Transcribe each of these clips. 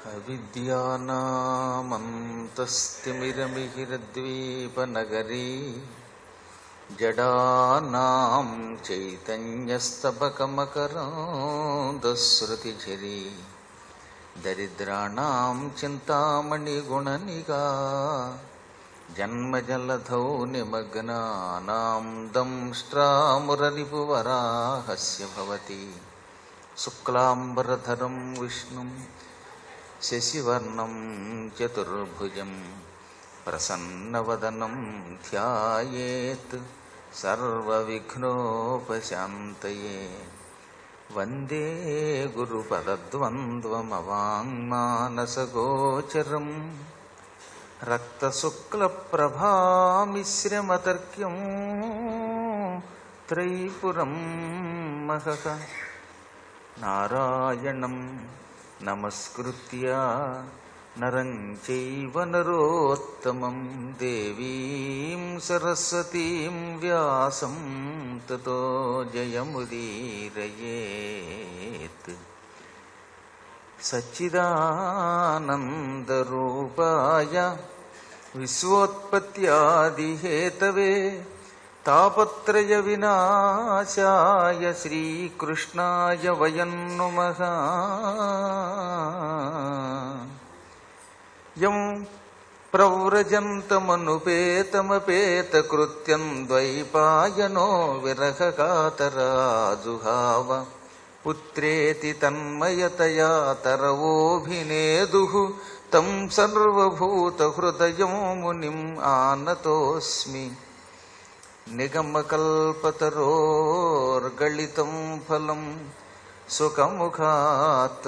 అవిద్యానామంతస్తిమిరమిహిరద్వీపనగరీ జడానాం చైతన్యస్తబకమకరాంధశ్రుతిఝరీ దరిద్రాణం చింతామణిగుణనిగా జన్మజలధౌ నిమగ్నానాం దంష్ట్రామురరిపువరాహస్య భవతి శుక్లాంబరధరం విష్ణుం శశివర్ణం చతుర్భుజం ప్రసన్నవదనం ధ్యాయేత్ సర్వవిఘ్నోపశాంతయే వందే గురుపదద్వంద్వమవాङ्మానసగోచరం రక్తశుక్లప్రభామిశ్రమతర్క్యం త్రైపురం మహః నారాయణం నమస్కృత్య నరం చైవ నరోత్తమం దేవీం సరస్వతీం వ్యాసం తతో జయముదీరయేత్ సచ్చిదానందరూపాయ విశ్వోత్పత్యాదిహేతవే తాపత్రయ వినాశాయ శ్రీకృష్ణాయ వయం నుమః యం ప్రవ్రజంతమనుపేతమపేతకృత్యం ద్వైపాయనో విరహకాతరాజుహావ పుత్రేతి తన్మయతయా తరవోభినేదుః తం సర్వభూతహృదయం మునిం ఆనతోస్మి నిగమకల్పతరోర్గళితం ఫలం సుఖముఖాత్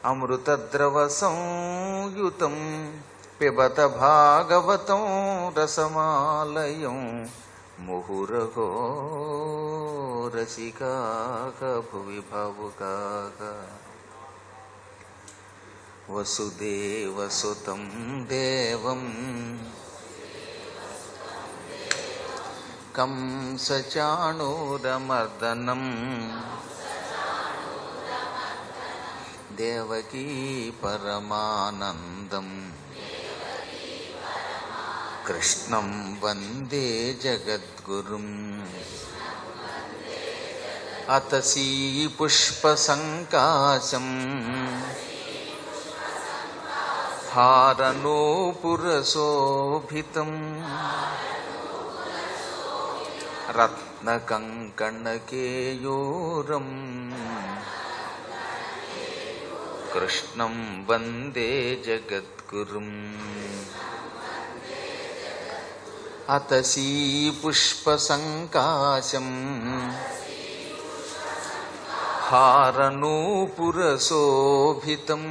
అమృతద్రవసంయుతం పిబత భాగవతం రసమాలయం ముహురహో రసికాః భువి భావుకాః వసుదేవసుతం దేవం కంసచాణూరమర్దనం దేవకీ పరమానందం కృష్ణం వందే జగద్గురుం అతసీ పుష్పసంకాశం హారనూపురశోభితం రత్నకంకణకేయూరం కృష్ణం వందే జగద్గురుం అతసీ పుష్పసంకాశం హారనూపురశోభితం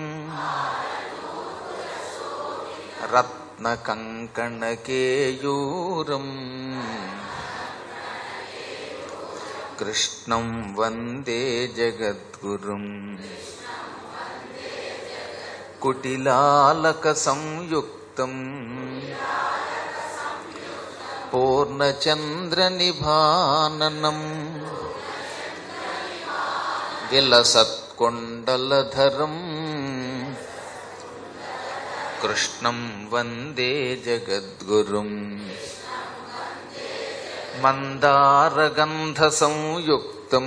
రత్నకంకణకేయూరం కృష్ణం వందే జగద్గురుం కుటిలాలక సంయుక్తం పూర్ణచంద్రనిభాననం విలసత్కొండలధరం కృష్ణం వందే జగద్గురుం మందారగంధసంయుక్తం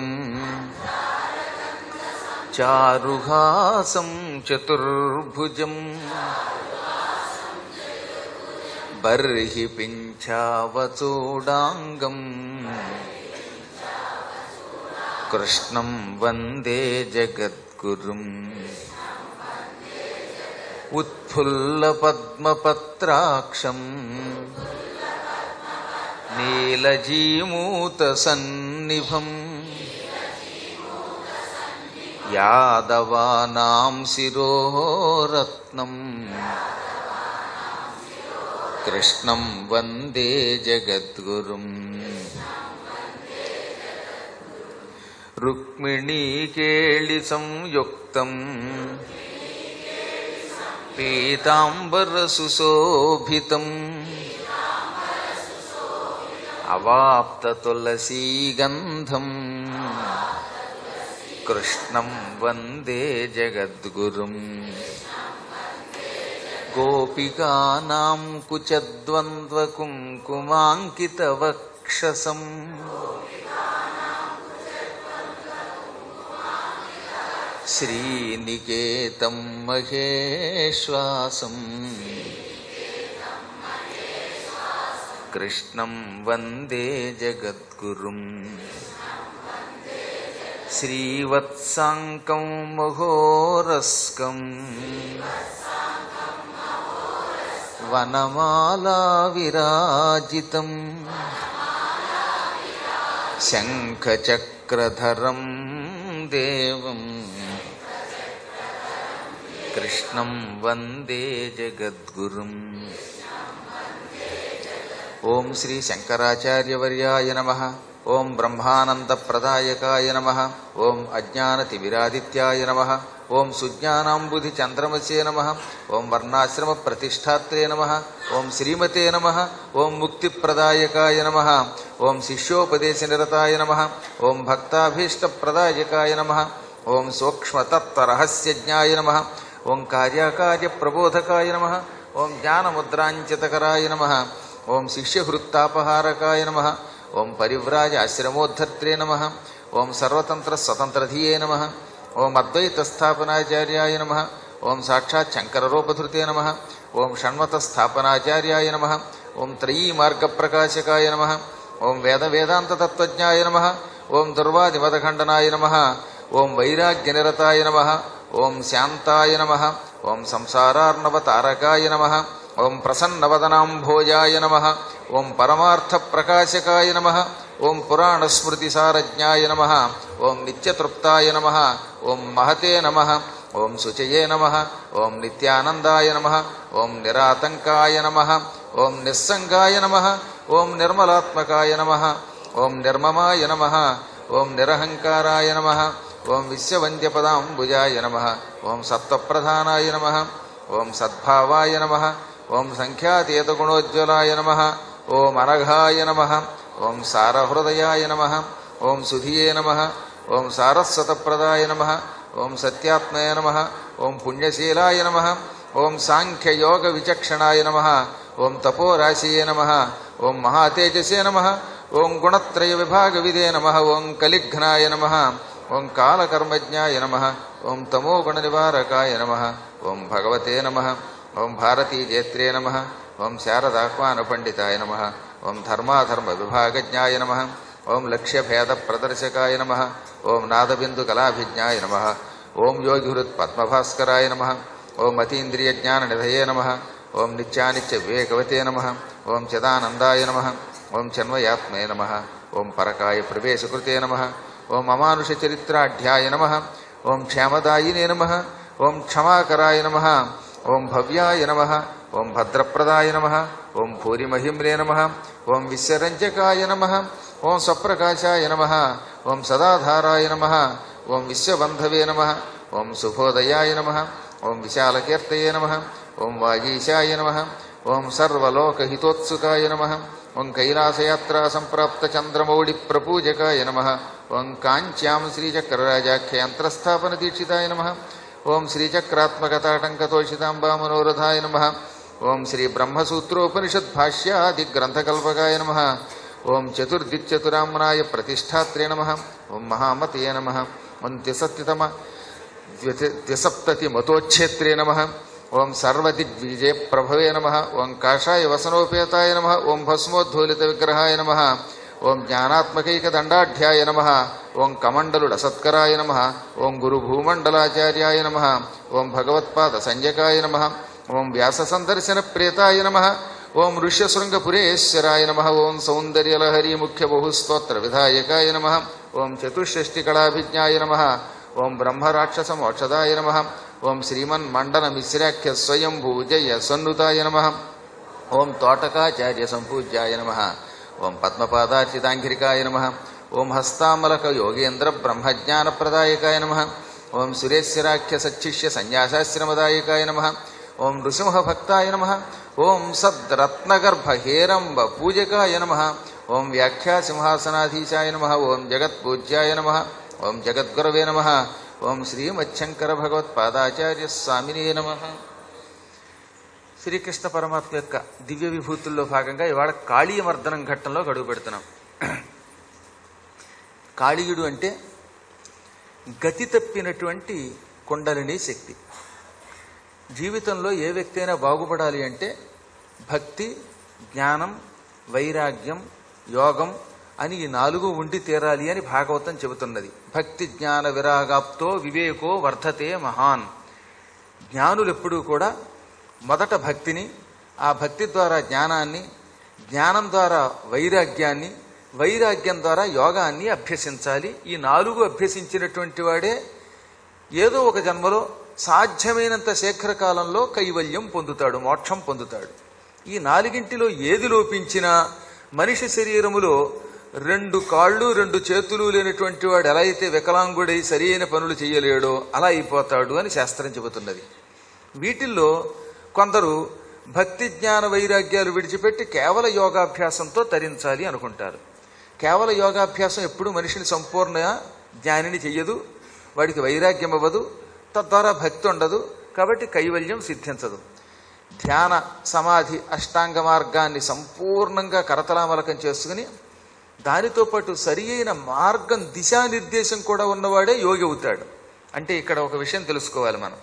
చారుహాసం చతుర్భుజం బర్హి పింఛావచూడాంగం కృష్ణం వందే జగద్గురుం ఉత్ఫుల్లపద్మపత్రాక్షం నీలజీమూతసన్నిభం యాదవానాం శిరోరత్నం కృష్ణం వందే జగద్గురుం రుక్మిణీకేళి సంయుక్తం పీతాంబరసుశోభితం అవాప్తతులసీగంధం కృష్ణం వందే జగద్గురుం गोपिकानां कुचद्वन्द्वकुङ्कुमाङ्कितवक्षसम् श्रीनिकेतं महेश्वासम् कृष्णं वन्दे जगद्गुरुम् श्रीवत्साङ्कं महोरस्कम् वनमाला विराजितम् शङ्खचक्रधरं देवम् कृष्णं वन्दे जगद्गुरुम् ఓం శ్రీ శంకరాచార్యవర్యాయ నమ ఓం బ్రహ్మానందప్రదాయకాయ నమ ఓం అజ్ఞానతిమిరాదిత్యాయ నమ ఓం సుజ్ఞానాంబుధి చంద్రమసే నమ ఓం వర్ణాశ్రమ ప్రతిష్టాత్రే నమ ఓం శ్రీమతే నమ ఓం ముక్తిప్రదాయకాయ నమ ఓం శిష్యోపదేశనిరతాయ నమ ఓం భక్తాభీష్టప్రదాయకాయ నమ ఓం సూక్ష్మతత్వరహస్యజ్ఞాయ నమ ఓం కార్యాకార్యప్రబోధకాయ నమ ఓం జ్ఞానముద్రాంచితకరాయ నమ ఓం శిష్యహృత్తాపహారకాయ నమ ఓం పరివ్రాజ ఆశ్రమోద్ధర్త్రే నమ ఓం సర్వతంత్ర స్వతంత్రధియే నమ ఓం అద్వైతస్థాపనాచార్యాయ నమ ఓం సాక్షాత్ శంకరరూపధృతే నమ ఓం షణ్మతస్థాపనాచార్యాయ నమ ఓం త్రయీ మార్గప్రకాశకాయ నమ ఓం వేద వేదాంతతత్వజ్ఞాయ నమ ఓం దుర్వాదిమదఖండనాయ నమ ఓం వైరాగ్యనిరతాయ నమ ఓం శాంతాయ నమ ఓం సంసారార్ణవతారకాయ నమ ఓం ప్రసన్నవదనాంభోజాయ నమ ఓం పరమార్థప్రకాశకాయ నమ ఓం పురాణస్మృతిసారజ్ఞాయ నమ ఓం నిత్యతృప్తాయ నమ ఓం మహతే నమ ఓం శుచయే నమ ఓం నిత్యానందాయ నమ ఓం నిరాతంకాయ నమ ఓం నిస్సంగాయ నమ ఓం నిర్మలాత్మకాయ నమ ఓం నిర్మమాయ నమ ఓం నిరహంకారాయ నమ ఓం విశ్వవంద్యపదాంబుజాయ నమ ఓం సత్వప్రధానాయ నమ ఓం సద్భావాయ నమ ఓం సంఖ్యాతీతగుణోజ్వలాయ నమ ఓం అనఘాయ నమ ఓం సారహృదయాయ నమ ఓం సుధియే నమ ఓం సారస్వతప్రదాయ నమ ఓం సత్యాత్మయ నమ ఓం పుణ్యశీలాయ నమ ఓం సాంఖ్యయోగ విచక్షణాయ నమ ఓం తపోరాశియే నమ ఓం మహాతేజసే నమ ఓం గుణత్రయ విభాగ విదే నమ ఓం కలిఘ్నాయ నమ ఓం కాలకర్మజ్ఞాయ నమ ఓం తమోగుణ నివారకాయ నమ ఓం భగవతే నమ ఓం భారతీజేత్రే నమ ఓం శారదాహ్వాన పండితాయ నమ ఓం ధర్మాధర్మ విభాగజ్ఞాయ నమ ఓం లక్ష్యభేద ప్రదర్శకాయ నమ ఓం నాదబిందు కళాభిజ్ఞాయ నమ ఓం యోగిహృత్ పద్మభాస్కరాయ నమ ఓం అతీంద్రియ జ్ఞాన నిధయే నమ ఓం నిత్యానిత్య వివేకవతే నమ ఓం చిదానందాయ నమ ఓం చన్మయాత్మే నమ ఓం పరకాయ ప్రవేశకృతే నమ ఓం అమానుష చరిత్రాఢ్యాయ నమ ఓం క్షేమదాయినే నమ ఓం క్షమాకరాయ నమ ఓం భవ్యాయ నమ ఓం భద్రప్రదాయ నమ ఓం భూరిమహిమ్రే నమ ఓం విశ్వరంజకాయ నమ ఓం స్వప్రకాశాయ నమ ఓం సదాధారాయ నమ ఓం విశ్వబంధవే నమ ఓం శుభోదయాయ నమ ఓం విశాలకీర్తయే నమ ఓం వాగీశాయ నమ ఓం సర్వలోకహితోత్సుకాయ నమ ఓం కైలాసయాత్రా సంప్రాప్త చంద్రమౌళి ప్రపూజకాయ నమ ఓం కాంచ్యాం శ్రీచక్రరాజాఖ్యంత్రస్థాపన దీక్షితాయ నమ ఓం శ్రీచక్రాత్మకతాటంకతోషితాంబామనోరథాయ నమ ఓం శ్రీ బ్రహ్మసూత్రోపనిషద్భాష్యాదిగ్రంథకల్పకాయ నమ ఓం చతుర్దిచ్చతురామ్నాయ ప్రతిష్టాత్రే నమ ఓం మహామతయే నమ ఓం త్రిసత్యతమ ద్విసప్తతి మతోచ్ఛేత్రే నమ ఓం సర్వదిగ్విజయ ప్రభవే నమ ఓం కాషాయ వసనోపేతాయ నమ ఓం భస్మోద్ధూలిత విగ్రహాయ నమ ఓం జ్ఞానాత్మకైక దండాఢ్యాయ నమ ఓం కమండలుడ సత్కరాయ నమ ఓం గురు భూమండలాచార్యాయ నమ ఓం భగవత్పాద సంజకాయ నమ ఓం వ్యాస సందర్శన ప్రేతాయ నమ ఓం ఋష్యశృంగపురేశ్వరాయ నమ ఓం సౌందర్యలహరి ముఖ్య బహుస్తోత్ర విధాయకాయ నమ ఓం చతుషష్టికళాభిజ్ఞాయ నమ ఓం బ్రహ్మరాక్షస మోక్షదాయ నమ ఓం శ్రీమన్మండన మిశ్రాఖ్య స్వయంభూ జయ సన్నుతాయ నమ ఓం తోటకాచార్య సంపూజ్యాయ నమ ఓం పద్మపాదార్చితాంఘ్రికాయ నమ ఓం హస్తామలక యోగేంద్ర బ్రహ్మజ్ఞానప్రదాయకాయ నమ ఓం సురేశ్వరాఖ్య సచ్చిష్య సన్యాసాశ్రమదాయకాయ నమ ఓం నృసింహభక్తాయ నమ ఓం సద్రత్నగర్భ హేరంబ పూజకాయ నమ ఓం వ్యాఖ్యాసింహాసనాధీశాయ నమ ఓం జగత్పూజ్యాయ నమ ఓం జగద్గురవే నమ ఓం శ్రీమచ్చంకర భగవత్పాదాచార్య స్వామినే నమ శ్రీకృష్ణ పరమాత్మ యొక్క దివ్య విభూతుల్లో భాగంగా ఇవాళ కాళీయమర్దనం ఘట్టంలో గడువు పెడుతున్నాం కాళీయుడు అంటే గతి తప్పినటువంటి కుండలిని శక్తి జీవితంలో ఏ వ్యక్తి అయినా బాగుపడాలి అంటే భక్తి జ్ఞానం వైరాగ్యం యోగం అని ఈ నాలుగు ఉండి తీరాలి అని భాగవతం చెబుతున్నది భక్తి జ్ఞాన విరాగాప్తో వివేకో వర్ధతే మహాన్ జ్ఞానులు ఎప్పుడూ కూడా మొదట భక్తిని ఆ భక్తి ద్వారా జ్ఞానాన్ని జ్ఞానం ద్వారా వైరాగ్యాన్ని వైరాగ్యం ద్వారా యోగాన్ని అభ్యసించాలి ఈ నాలుగు అభ్యసించినటువంటి వాడే ఏదో ఒక జన్మలో సాధ్యమైనంత శీఘ్రకాలంలో కైవల్యం పొందుతాడు మోక్షం పొందుతాడు ఈ నాలుగింటిలో ఏది లోపించినా మనిషి శరీరములో రెండు కాళ్ళు రెండు చేతులు లేనటువంటి వాడు ఎలా అయితే వికలాంగుడై సరియైన పనులు చేయలేడో అలా అయిపోతాడు అని శాస్త్రం చెబుతున్నది వీటిల్లో కొందరు భక్తి జ్ఞాన వైరాగ్యాలు విడిచిపెట్టి కేవల యోగాభ్యాసంతో తరించాలి అనుకుంటారు కేవల యోగాభ్యాసం ఎప్పుడు మనిషిని సంపూర్ణ జ్ఞానిని చెయ్యదు వాడికి వైరాగ్యం అవ్వదు తద్వారా భక్తి ఉండదు కాబట్టి కైవల్యం సిద్ధించదు ధ్యాన సమాధి అష్టాంగ మార్గాన్ని సంపూర్ణంగా కరతలామలకం చేసుకుని దానితో పాటు సరి అయిన మార్గం దిశానిర్దేశం కూడా ఉన్నవాడే యోగి అవుతాడు అంటే ఇక్కడ ఒక విషయం తెలుసుకోవాలి మనం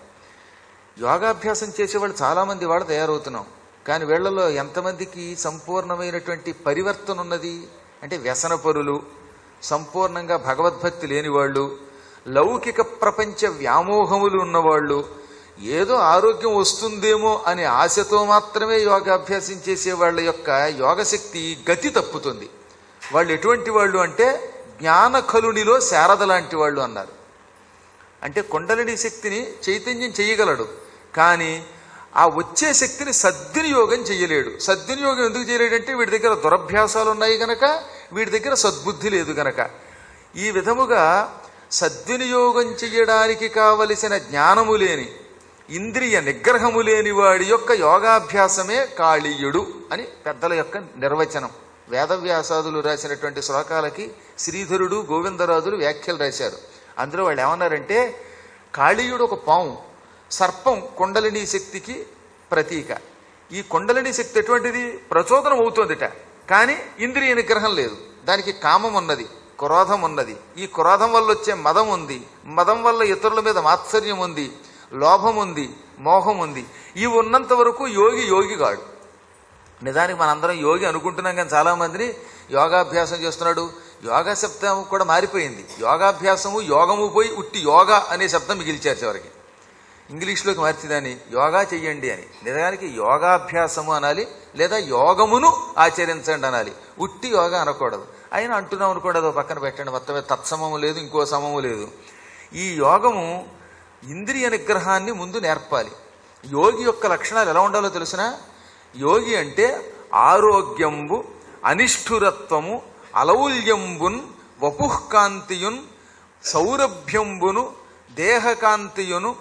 యోగాభ్యాసం చేసేవాళ్ళు చాలామంది వాళ్ళు తయారవుతున్నాం కానీ వీళ్ళలో ఎంతమందికి సంపూర్ణమైనటువంటి పరివర్తన ఉన్నది అంటే వ్యసన పరులు సంపూర్ణంగా భగవద్భక్తి లేని వాళ్ళు లౌకిక ప్రపంచ వ్యామోహములు ఉన్నవాళ్ళు ఏదో ఆరోగ్యం వస్తుందేమో అనే ఆశతో మాత్రమే యోగాభ్యాసం చేసే వాళ్ళ యొక్క యోగశక్తి గతి తప్పుతుంది వాళ్ళు ఎటువంటి వాళ్ళు అంటే జ్ఞానకలునిలో శారద లాంటి వాళ్ళు అన్నారు అంటే కుండలిని శక్తిని చైతన్యం చేయగలడు కానీ ఆ వచ్చే శక్తిని సద్వినియోగం చేయలేడు సద్వినియోగం ఎందుకు చేయలేడంటే వీడి దగ్గర దురభ్యాసాలు ఉన్నాయి గనక వీడి దగ్గర సద్బుద్ధి లేదు గనక ఈ విధముగా సద్వినియోగం చేయడానికి కావలసిన జ్ఞానము లేని ఇంద్రియ నిగ్రహము లేని వాడి యొక్క యోగాభ్యాసమే కాళీయుడు అని పెద్దల యొక్క నిర్వచనం వేదవ్యాసాదులు రాసినటువంటి శ్లోకాలకి శ్రీధరుడు గోవిందరాజులు వ్యాఖ్యలు రాశారు అందులో వాళ్ళు ఏమన్నారంటే కాళీయుడు ఒక పాము సర్పం కుండలిని శక్తికి ప్రతీక ఈ కుండలిని శక్తి ఎటువంటిది ప్రచోదనం అవుతోందిట కానీ ఇంద్రియ నిగ్రహం లేదు దానికి కామం ఉన్నది క్రోధం ఉన్నది ఈ క్రోధం వల్ల వచ్చే మదం ఉంది మదం వల్ల ఇతరుల మీద మాత్సర్యం ఉంది లోభం ఉంది మోహం ఉంది ఇవి ఉన్నంత వరకు యోగి యోగిగాడు నిజానికి మనందరం యోగి అనుకుంటున్నాం కానీ చాలా మందిని యోగాభ్యాసం చేస్తున్నాడు యోగా శబ్దం కూడా మారిపోయింది యోగాభ్యాసము యోగము పోయి ఉట్టి యోగా అనే శబ్దం మిగిల్చారు చివరికి ఇంగ్లీష్లోకి మార్చిదాన్ని యోగా చెయ్యండి అని నిజానికి యోగాభ్యాసము అనాలి లేదా యోగమును ఆచరించండి అనాలి ఉట్టి యోగా అనకూడదు అయినా అంటున్నాం అనుకోండి అదో పక్కన పెట్టండి మొత్తమే తత్సమము లేదు ఇంకో సమము లేదు ఈ యోగము ఇంద్రియ నిగ్రహాన్ని ముందు నేర్పాలి యోగి యొక్క లక్షణాలు ఎలా ఉండాలో తెలిసిన యోగి అంటే ఆరోగ్యంబు అనిష్ఠురత్వము అలౌల్యంబున్ వపుఃకాంతియున్ సౌరభ్యంబును దేహకాంతియును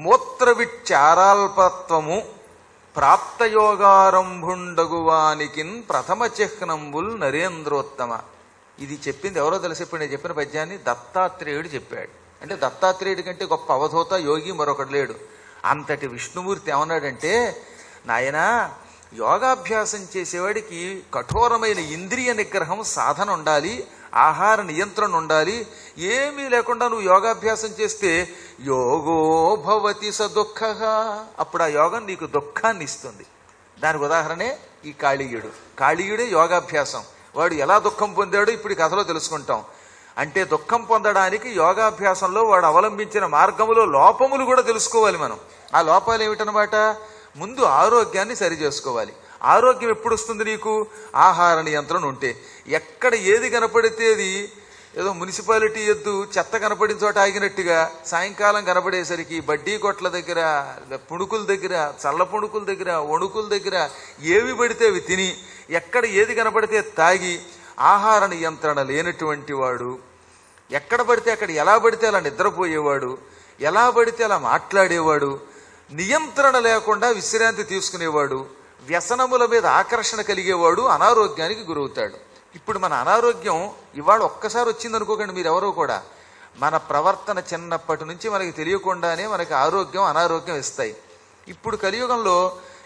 మూత్రవిచ్చారాల్పత్వము ప్రాప్తయోగారంభుండగువానికిన్ ప్రథమ చిహ్నంబుల్ నరేంద్రోత్తమ ఇది చెప్పింది ఎవరో తెలిసి ఇప్పుడు నేను చెప్పిన పద్యాన్ని దత్తాత్రేయుడు చెప్పాడు అంటే దత్తాత్రేయుడి కంటే గొప్ప అవధూత యోగి మరొకడు లేడు అంతటి విష్ణుమూర్తి ఏమన్నాడంటే నాయనా యోగాభ్యాసం చేసేవాడికి కఠోరమైన ఇంద్రియ నిగ్రహం సాధన ఉండాలి ఆహార నియంత్రణ ఉండాలి ఏమీ లేకుండా నువ్వు యోగాభ్యాసం చేస్తే యోగో భవతి స దుఃఖ అప్పుడు ఆ యోగం నీకు దుఃఖాన్ని ఇస్తుంది దానికి ఉదాహరణే ఈ కాళీయుడు కాళీయుడే యోగాభ్యాసం వాడు ఎలా దుఃఖం పొందాడో ఇప్పుడు ఈ కథలో తెలుసుకుంటాం అంటే దుఃఖం పొందడానికి యోగాభ్యాసంలో వాడు అవలంబించిన మార్గములో లోపములు కూడా తెలుసుకోవాలి మనం ఆ లోపాలు ఏమిటనమాట ముందు ఆరోగ్యాన్ని సరి చేసుకోవాలి ఆరోగ్యం ఎప్పుడు వస్తుంది నీకు ఆహార నియంత్రణ ఉంటే ఎక్కడ ఏది కనపడితే అది ఏదో మున్సిపాలిటీ ఎద్దు చెత్త కనపడిన చోట ఆగినట్టుగా సాయంకాలం కనపడేసరికి బడ్డీ కొట్ల దగ్గర పుణుకుల దగ్గర చల్ల పుణుకుల దగ్గర వణుకుల దగ్గర ఏవి పడితే అవి తిని ఎక్కడ ఏది కనపడితే తాగి ఆహార నియంత్రణ లేనటువంటి వాడు ఎక్కడ పడితే అక్కడ ఎలా పడితే అలా నిద్రపోయేవాడు ఎలా పడితే అలా మాట్లాడేవాడు నియంత్రణ లేకుండా విశ్రాంతి తీసుకునేవాడు వ్యసనముల మీద ఆకర్షణ కలిగేవాడు అనారోగ్యానికి గురవుతాడు ఇప్పుడు మన అనారోగ్యం ఇవాళ ఒక్కసారి వచ్చింది అనుకోకండి మీరు ఎవరో కూడా మన ప్రవర్తన చిన్నప్పటి నుంచి మనకి తెలియకుండానే మనకి ఆరోగ్యం అనారోగ్యం ఇస్తాయి ఇప్పుడు కలియుగంలో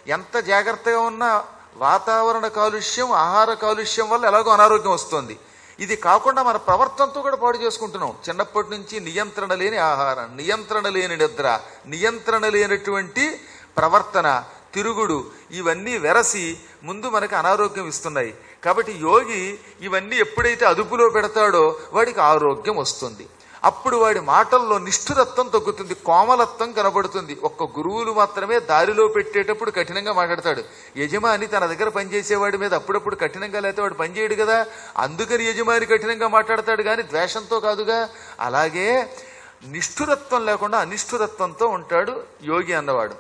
ఎంత జాగ్రత్తగా ఉన్నా వాతావరణ కాలుష్యం ఆహార కాలుష్యం వల్ల ఎలాగో అనారోగ్యం వస్తుంది ఇది కాకుండా మన ప్రవర్తనతో కూడా పాడు చేసుకుంటున్నాం చిన్నప్పటి నుంచి నియంత్రణ లేని ఆహారం నియంత్రణ లేని నిద్ర నియంత్రణ లేనటువంటి ప్రవర్తన తిరుగుడు ఇవన్నీ వెరసి ముందు మనకు అనారోగ్యం ఇస్తున్నాయి కాబట్టి యోగి ఇవన్నీ ఎప్పుడైతే అదుపులో పెడతాడో వాడికి ఆరోగ్యం వస్తుంది అప్పుడు వాడి మాటల్లో నిష్ఠురత్వం తగ్గుతుంది కోమలత్వం కనబడుతుంది ఒక్క గురువులు మాత్రమే దారిలో పెట్టేటప్పుడు కఠినంగా మాట్లాడతాడు యజమాని తన దగ్గర పనిచేసేవాడి మీద అప్పుడప్పుడు కఠినంగా లేకపోతే వాడు పనిచేయడు కదా అందుకని యజమాని కఠినంగా మాట్లాడతాడు కానీ ద్వేషంతో కాదుగా అలాగే నిష్ఠురత్వం లేకుండా అనిష్ఠురత్వంతో ఉంటాడు యోగి అన్నవాడు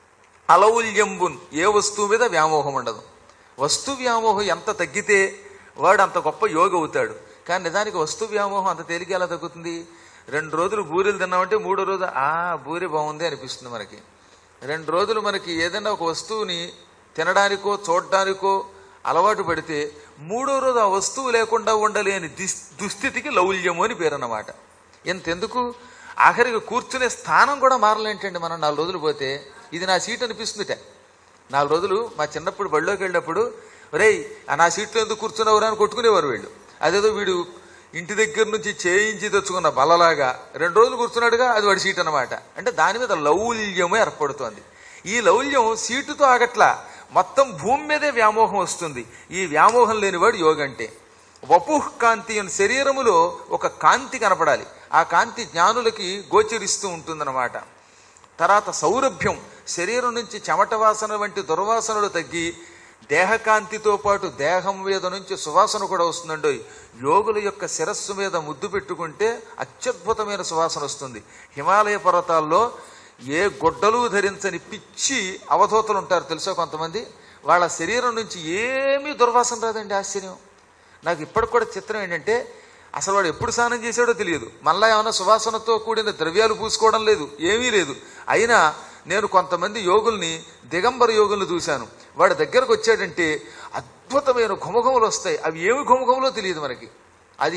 అలౌల్యంబున్ ఏ వస్తువు మీద వ్యామోహం ఉండదు వస్తు వ్యామోహం ఎంత తగ్గితే వాడు అంత గొప్ప యోగి అవుతాడు కానీ నిజానికి వస్తు వ్యామోహం అంత తేలిక ఎలా తగ్గుతుంది రెండు రోజులు బూరెలు తిన్నామంటే మూడో రోజు ఆ బూరె బాగుంది అనిపిస్తుంది మనకి రెండు రోజులు మనకి ఏదైనా ఒక వస్తువుని తినడానికో చూడడానికో అలవాటు పడితే మూడో రోజు ఆ వస్తువు లేకుండా ఉండలేని దిస్- దుస్థితికి లౌల్యము అని పేరు అన్నమాట ఎంతెందుకు ఆఖరికి కూర్చునే స్థానం కూడా మారలేంటండి మనం నాలుగు రోజులు పోతే ఇది నా సీట్ అనిపిస్తుందిట నాలుగు రోజులు మా చిన్నప్పుడు బళ్ళోకి వెళ్ళినప్పుడు రేయ్ ఆ నా సీట్లో ఎందుకు కూర్చున్నావురా అని కొట్టుకునేవారు వీళ్ళు అదేదో వీడు ఇంటి దగ్గర నుంచి చేయించి తెచ్చుకున్న బల్లలాగా రెండు రోజులు కూర్చున్నాడుగా అది వాడి సీట్ అన్నమాట అంటే దాని మీద లౌల్యమే ఏర్పడుతోంది ఈ లౌల్యం సీటుతో ఆగట్లా మొత్తం భూమి మీదే వ్యామోహం వస్తుంది ఈ వ్యామోహం లేనివాడు యోగంటే వపుః కాంతి అని శరీరములో ఒక కాంతి కనపడాలి ఆ కాంతి జ్ఞానులకి గోచరిస్తూ ఉంటుందన్నమాట తర్వాత సౌరభ్యం శరీరం నుంచి చెమట వాసన వంటి దుర్వాసనలు తగ్గి దేహకాంతితో పాటు దేహం మీద నుంచి సువాసన కూడా వస్తుందండి యోగుల యొక్క శిరస్సు మీద ముద్దు పెట్టుకుంటే అత్యద్భుతమైన సువాసన వస్తుంది హిమాలయ పర్వతాల్లో ఏ గొడ్డలు ధరించని పిచ్చి అవధూతలు ఉంటారు తెలుసా కొంతమంది వాళ్ళ శరీరం నుంచి ఏమీ దుర్వాసన రాదండి ఆశ్చర్యం నాకు ఇప్పటికి కూడా చిత్రం ఏంటంటే అసలు వాడు ఎప్పుడు స్నానం చేశాడో తెలియదు మళ్ళా ఏమైనా సువాసనతో కూడిన ద్రవ్యాలు పూసుకోవడం లేదు ఏమీ లేదు అయినా నేను కొంతమంది యోగుల్ని దిగంబర యోగుల్ని చూశాను వాడి దగ్గరకు వచ్చాడంటే అద్భుతమైన ఘుమఘములు వస్తాయి అవి ఏమి ఘుమఘములో తెలియదు మనకి అది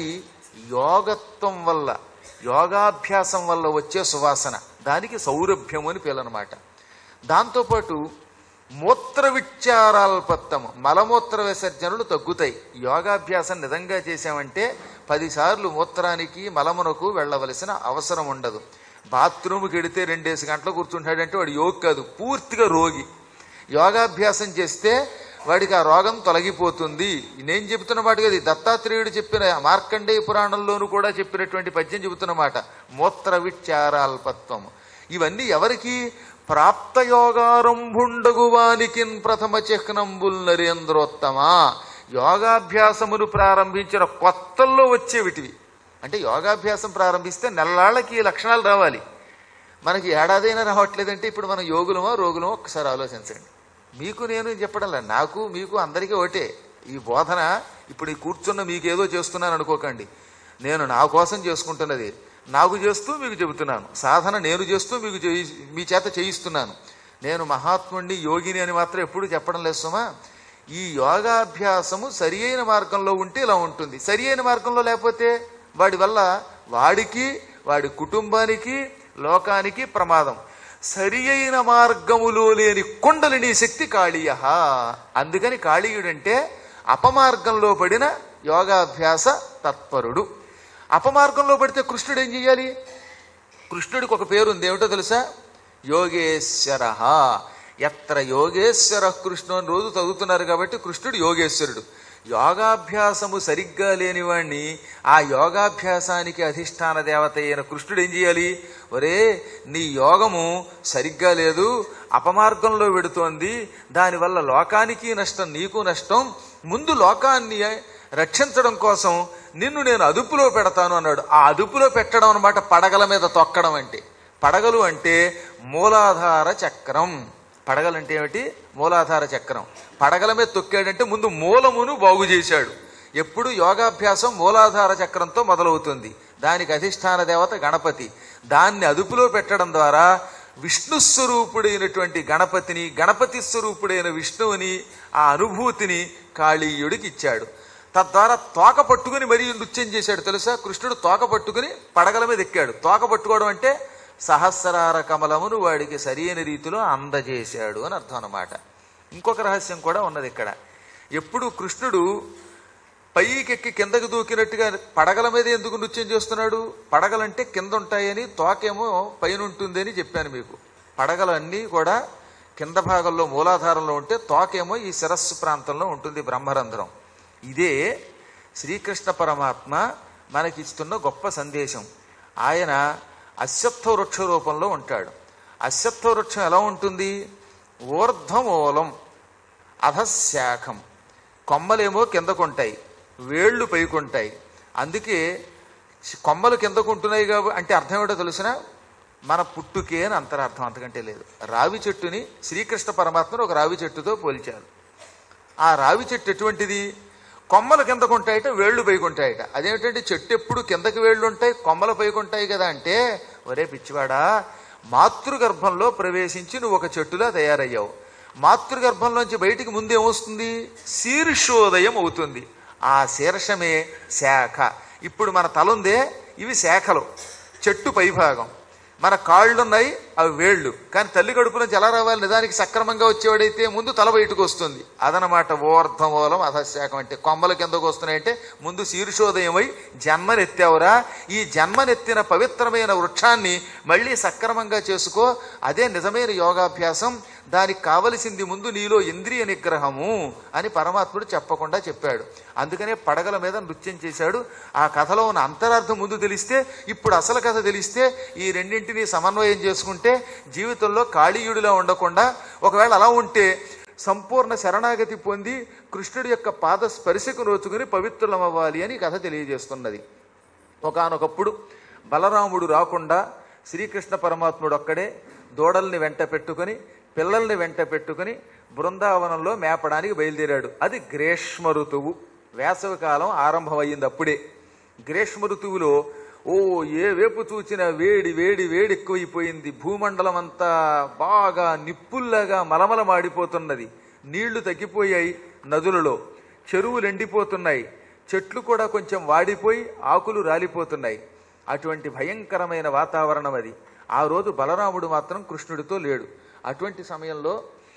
యోగత్వం వల్ల యోగాభ్యాసం వల్ల వచ్చే సువాసన దానికి సౌరభ్యం అని పేలనమాట దాంతోపాటు మూత్ర విచారాల్పత్తము మలమూత్ర విసర్జనలు తగ్గుతాయి యోగాభ్యాసం నిజంగా చేశామంటే పదిసార్లు మూత్రానికి మలమునకు వెళ్ళవలసిన అవసరం ఉండదు బాత్రూమ్కి వెడితే రెండేసి గంటలు కూర్చుంటాడంటే వాడు యోగి కాదు పూర్తిగా రోగి యోగాభ్యాసం చేస్తే వాడికి ఆ రోగం తొలగిపోతుంది నేను చెబుతున్న మాట కదా దత్తాత్రేయుడు చెప్పిన మార్కండేయ పురాణంలోనూ కూడా చెప్పినటువంటి పద్యం చెబుతున్న మాట మూత్ర విచారాల్పత్వము ఇవన్నీ ఎవరికి ప్రాప్తయోగారంభుండగు వానికిన్ ప్రథమ చిహ్నంబుల్ నరేంద్రోత్తమా యోగాభ్యాసమును ప్రారంభించిన కొత్తల్లో వచ్చేవిటివి అంటే యోగాభ్యాసం ప్రారంభిస్తే నెల్లాళ్ళకి ఈ లక్షణాలు రావాలి మనకి ఏడాదైనా రావట్లేదంటే ఇప్పుడు మనం యోగులమో రోగులమో ఒక్కసారి ఆలోచించండి మీకు నేను చెప్పడంలే నాకు మీకు అందరికీ ఒకటే ఈ బోధన ఇప్పుడు ఈ కూర్చున్న మీకేదో చేస్తున్నాను అనుకోకండి నేను నా కోసం చేసుకుంటున్నది నాకు చేస్తూ మీకు చెబుతున్నాను సాధన నేను చేస్తూ మీకు చేయి మీ చేత చేయిస్తున్నాను నేను మహాత్ముడిని యోగిని అని మాత్రం ఎప్పుడు చెప్పడం లేదు సుమా ఈ యోగాభ్యాసము సరి అయిన మార్గంలో ఉంటే ఇలా ఉంటుంది సరి అయిన మార్గంలో లేకపోతే వాడి వల్ల వాడికి వాడి కుటుంబానికి లోకానికి ప్రమాదం సరి అయిన మార్గములో లేని కుండలిని శక్తి కాళీయ అందుకని కాళీయుడంటే అపమార్గంలో పడిన యోగాభ్యాస తత్పరుడు అపమార్గంలో పడితే కృష్ణుడు ఏం చెయ్యాలి కృష్ణుడికి ఒక పేరు ఉంది ఏమిటో తెలుసా యోగేశ్వర ఎత్ర యోగేశ్వర కృష్ణు అని రోజు చదువుతున్నారు కాబట్టి కృష్ణుడు యోగేశ్వరుడు యోగాభ్యాసము సరిగ్గా లేనివాణ్ణి ఆ యోగాభ్యాసానికి అధిష్టాన దేవత అయిన కృష్ణుడు ఏం చేయాలి ఒరే నీ యోగము సరిగ్గా లేదు అపమార్గంలో వెడుతోంది దానివల్ల లోకానికి నష్టం నీకు నష్టం ముందు లోకాన్ని రక్షించడం కోసం నిన్ను నేను అదుపులో పెడతాను అన్నాడు ఆ అదుపులో పెట్టడం అన్నమాట పడగల మీద తొక్కడం అంటే పడగలు అంటే మూలాధార చక్రం పడగలంటే ఏమిటి మూలాధార చక్రం పడగల మీద తొక్కాడంటే ముందు మూలమును బాగు చేశాడు ఎప్పుడు యోగాభ్యాసం మూలాధార చక్రంతో మొదలవుతుంది దానికి అధిష్టాన దేవత గణపతి దాన్ని అదుపులో పెట్టడం ద్వారా విష్ణు స్వరూపుడైనటువంటి గణపతిని గణపతి స్వరూపుడైన విష్ణువుని ఆ అనుభూతిని కాళీయుడికి ఇచ్చాడు తద్వారా తోక పట్టుకుని మరీ నృత్యం చేశాడు తెలుసా కృష్ణుడు తోక పట్టుకుని పడగల మీద ఎక్కాడు తోక పట్టుకోవడం అంటే సహస్రార కమలమును వాడికి సరైన రీతిలో అందజేశాడు అని అర్థం అన్నమాట ఇంకొక రహస్యం కూడా ఉన్నది ఇక్కడ ఎప్పుడు కృష్ణుడు పైకెక్కి కిందకి దూకినట్టుగా పడగల మీద ఎందుకు నృత్యం చేస్తున్నాడు పడగలంటే కింద ఉంటాయని తోకేమో పైన ఉంటుంది అని చెప్పాను మీకు పడగలన్నీ కూడా కింద భాగంలో మూలాధారంలో ఉంటే తోకేమో ఈ శిరస్సు ప్రాంతంలో ఉంటుంది బ్రహ్మరంధ్రం ఇదే శ్రీకృష్ణ పరమాత్మ మనకిస్తున్న గొప్ప సందేశం ఆయన అశ్వత్థ వృక్ష రూపంలో ఉంటాడు అశ్వత్థ వృక్షం ఎలా ఉంటుంది ఊర్ధ్వమూలం అధశాఖం కొమ్మలేమో కిందకుంటాయి వేళ్ళు పైకుంటాయి అందుకే కొమ్మలు కిందకుంటున్నాయి కాబట్టి అంటే అర్థం ఏమిటో తెలిసిన మన పుట్టుకే అని అంతరార్థం అంతకంటే లేదు రావి చెట్టుని శ్రీకృష్ణ పరమాత్మను ఒక రావి చెట్టుతో పోల్చారు ఆ రావి చెట్టు ఎటువంటిది కొమ్మలు కిందకుంటాయట వేళ్ళు పైకుంటాయట అదేమిటంటే చెట్టు ఎప్పుడు కిందకి వేళ్ళు ఉంటాయి కొమ్మలు పైకుంటాయి కదా అంటే ఒరే పిచ్చివాడా మాతృగర్భంలో ప్రవేశించి నువ్వు ఒక చెట్టులా తయారయ్యావు మాతృగర్భంలోంచి బయటికి ముందేమొస్తుంది శీర్షోదయం అవుతుంది ఆ శీర్షమే శాఖ ఇప్పుడు మన తల ఉందే ఇవి శాఖలు చెట్టు పైభాగం మన కాళ్ళున్నాయి అవి వేళ్ళు కానీ తల్లి కడుపు నుంచి ఎలా రావాలి నిజానికి సక్రమంగా వచ్చేవాడైతే ముందు తల బయటకు వస్తుంది అదనమాట ఓర్ధమూలం అధశాఖం అంటే కొమ్మల కిందకు వస్తున్నాయంటే ముందు శీర్షోదయమై జన్మనెత్తావురా ఈ జన్మనెత్తిన పవిత్రమైన వృక్షాన్ని మళ్ళీ సక్రమంగా చేసుకో అదే నిజమైన యోగాభ్యాసం దానికి కావలసింది ముందు నీలో ఇంద్రియ నిగ్రహము అని పరమాత్ముడు చెప్పకుండా చెప్పాడు అందుకనే పడగల మీద నృత్యం చేశాడు ఆ కథలో ఉన్న అంతరార్థం ముందు తెలిస్తే ఇప్పుడు అసలు కథ తెలిస్తే ఈ రెండింటిని సమన్వయం చేసుకుంటే జీవితంలో కాళీయుడిలా ఉండకుండా ఒకవేళ అలా ఉంటే సంపూర్ణ శరణాగతి పొంది కృష్ణుడి యొక్క పాద స్పర్శకు నోచుకుని పవిత్రులమవ్వాలి అని కథ తెలియజేస్తున్నది ఒకానొకప్పుడు బలరాముడు రాకుండా శ్రీకృష్ణ పరమాత్ముడు ఒక్కడే దూడల్ని వెంట పెట్టుకుని పిల్లల్ని వెంట పెట్టుకుని బృందావనంలో మేపడానికి బయలుదేరాడు అది గ్రీష్మ ఋతువు వేసవి కాలం ఆరంభమయ్యింది అప్పుడే గ్రీష్మ ఋతువులో ఓ ఏ వేపు చూచిన వేడి వేడి వేడి ఎక్కువైపోయింది భూమండలం అంతా బాగా నిప్పుల్లాగా మలమల మాడిపోతున్నది నీళ్లు తగ్గిపోయాయి నదులలో చెరువులు ఎండిపోతున్నాయి చెట్లు కూడా కొంచెం వాడిపోయి ఆకులు రాలిపోతున్నాయి అటువంటి భయంకరమైన వాతావరణం అది ఆ రోజు బలరాముడు మాత్రం కృష్ణుడితో లేడు అటువంటి సమయంలో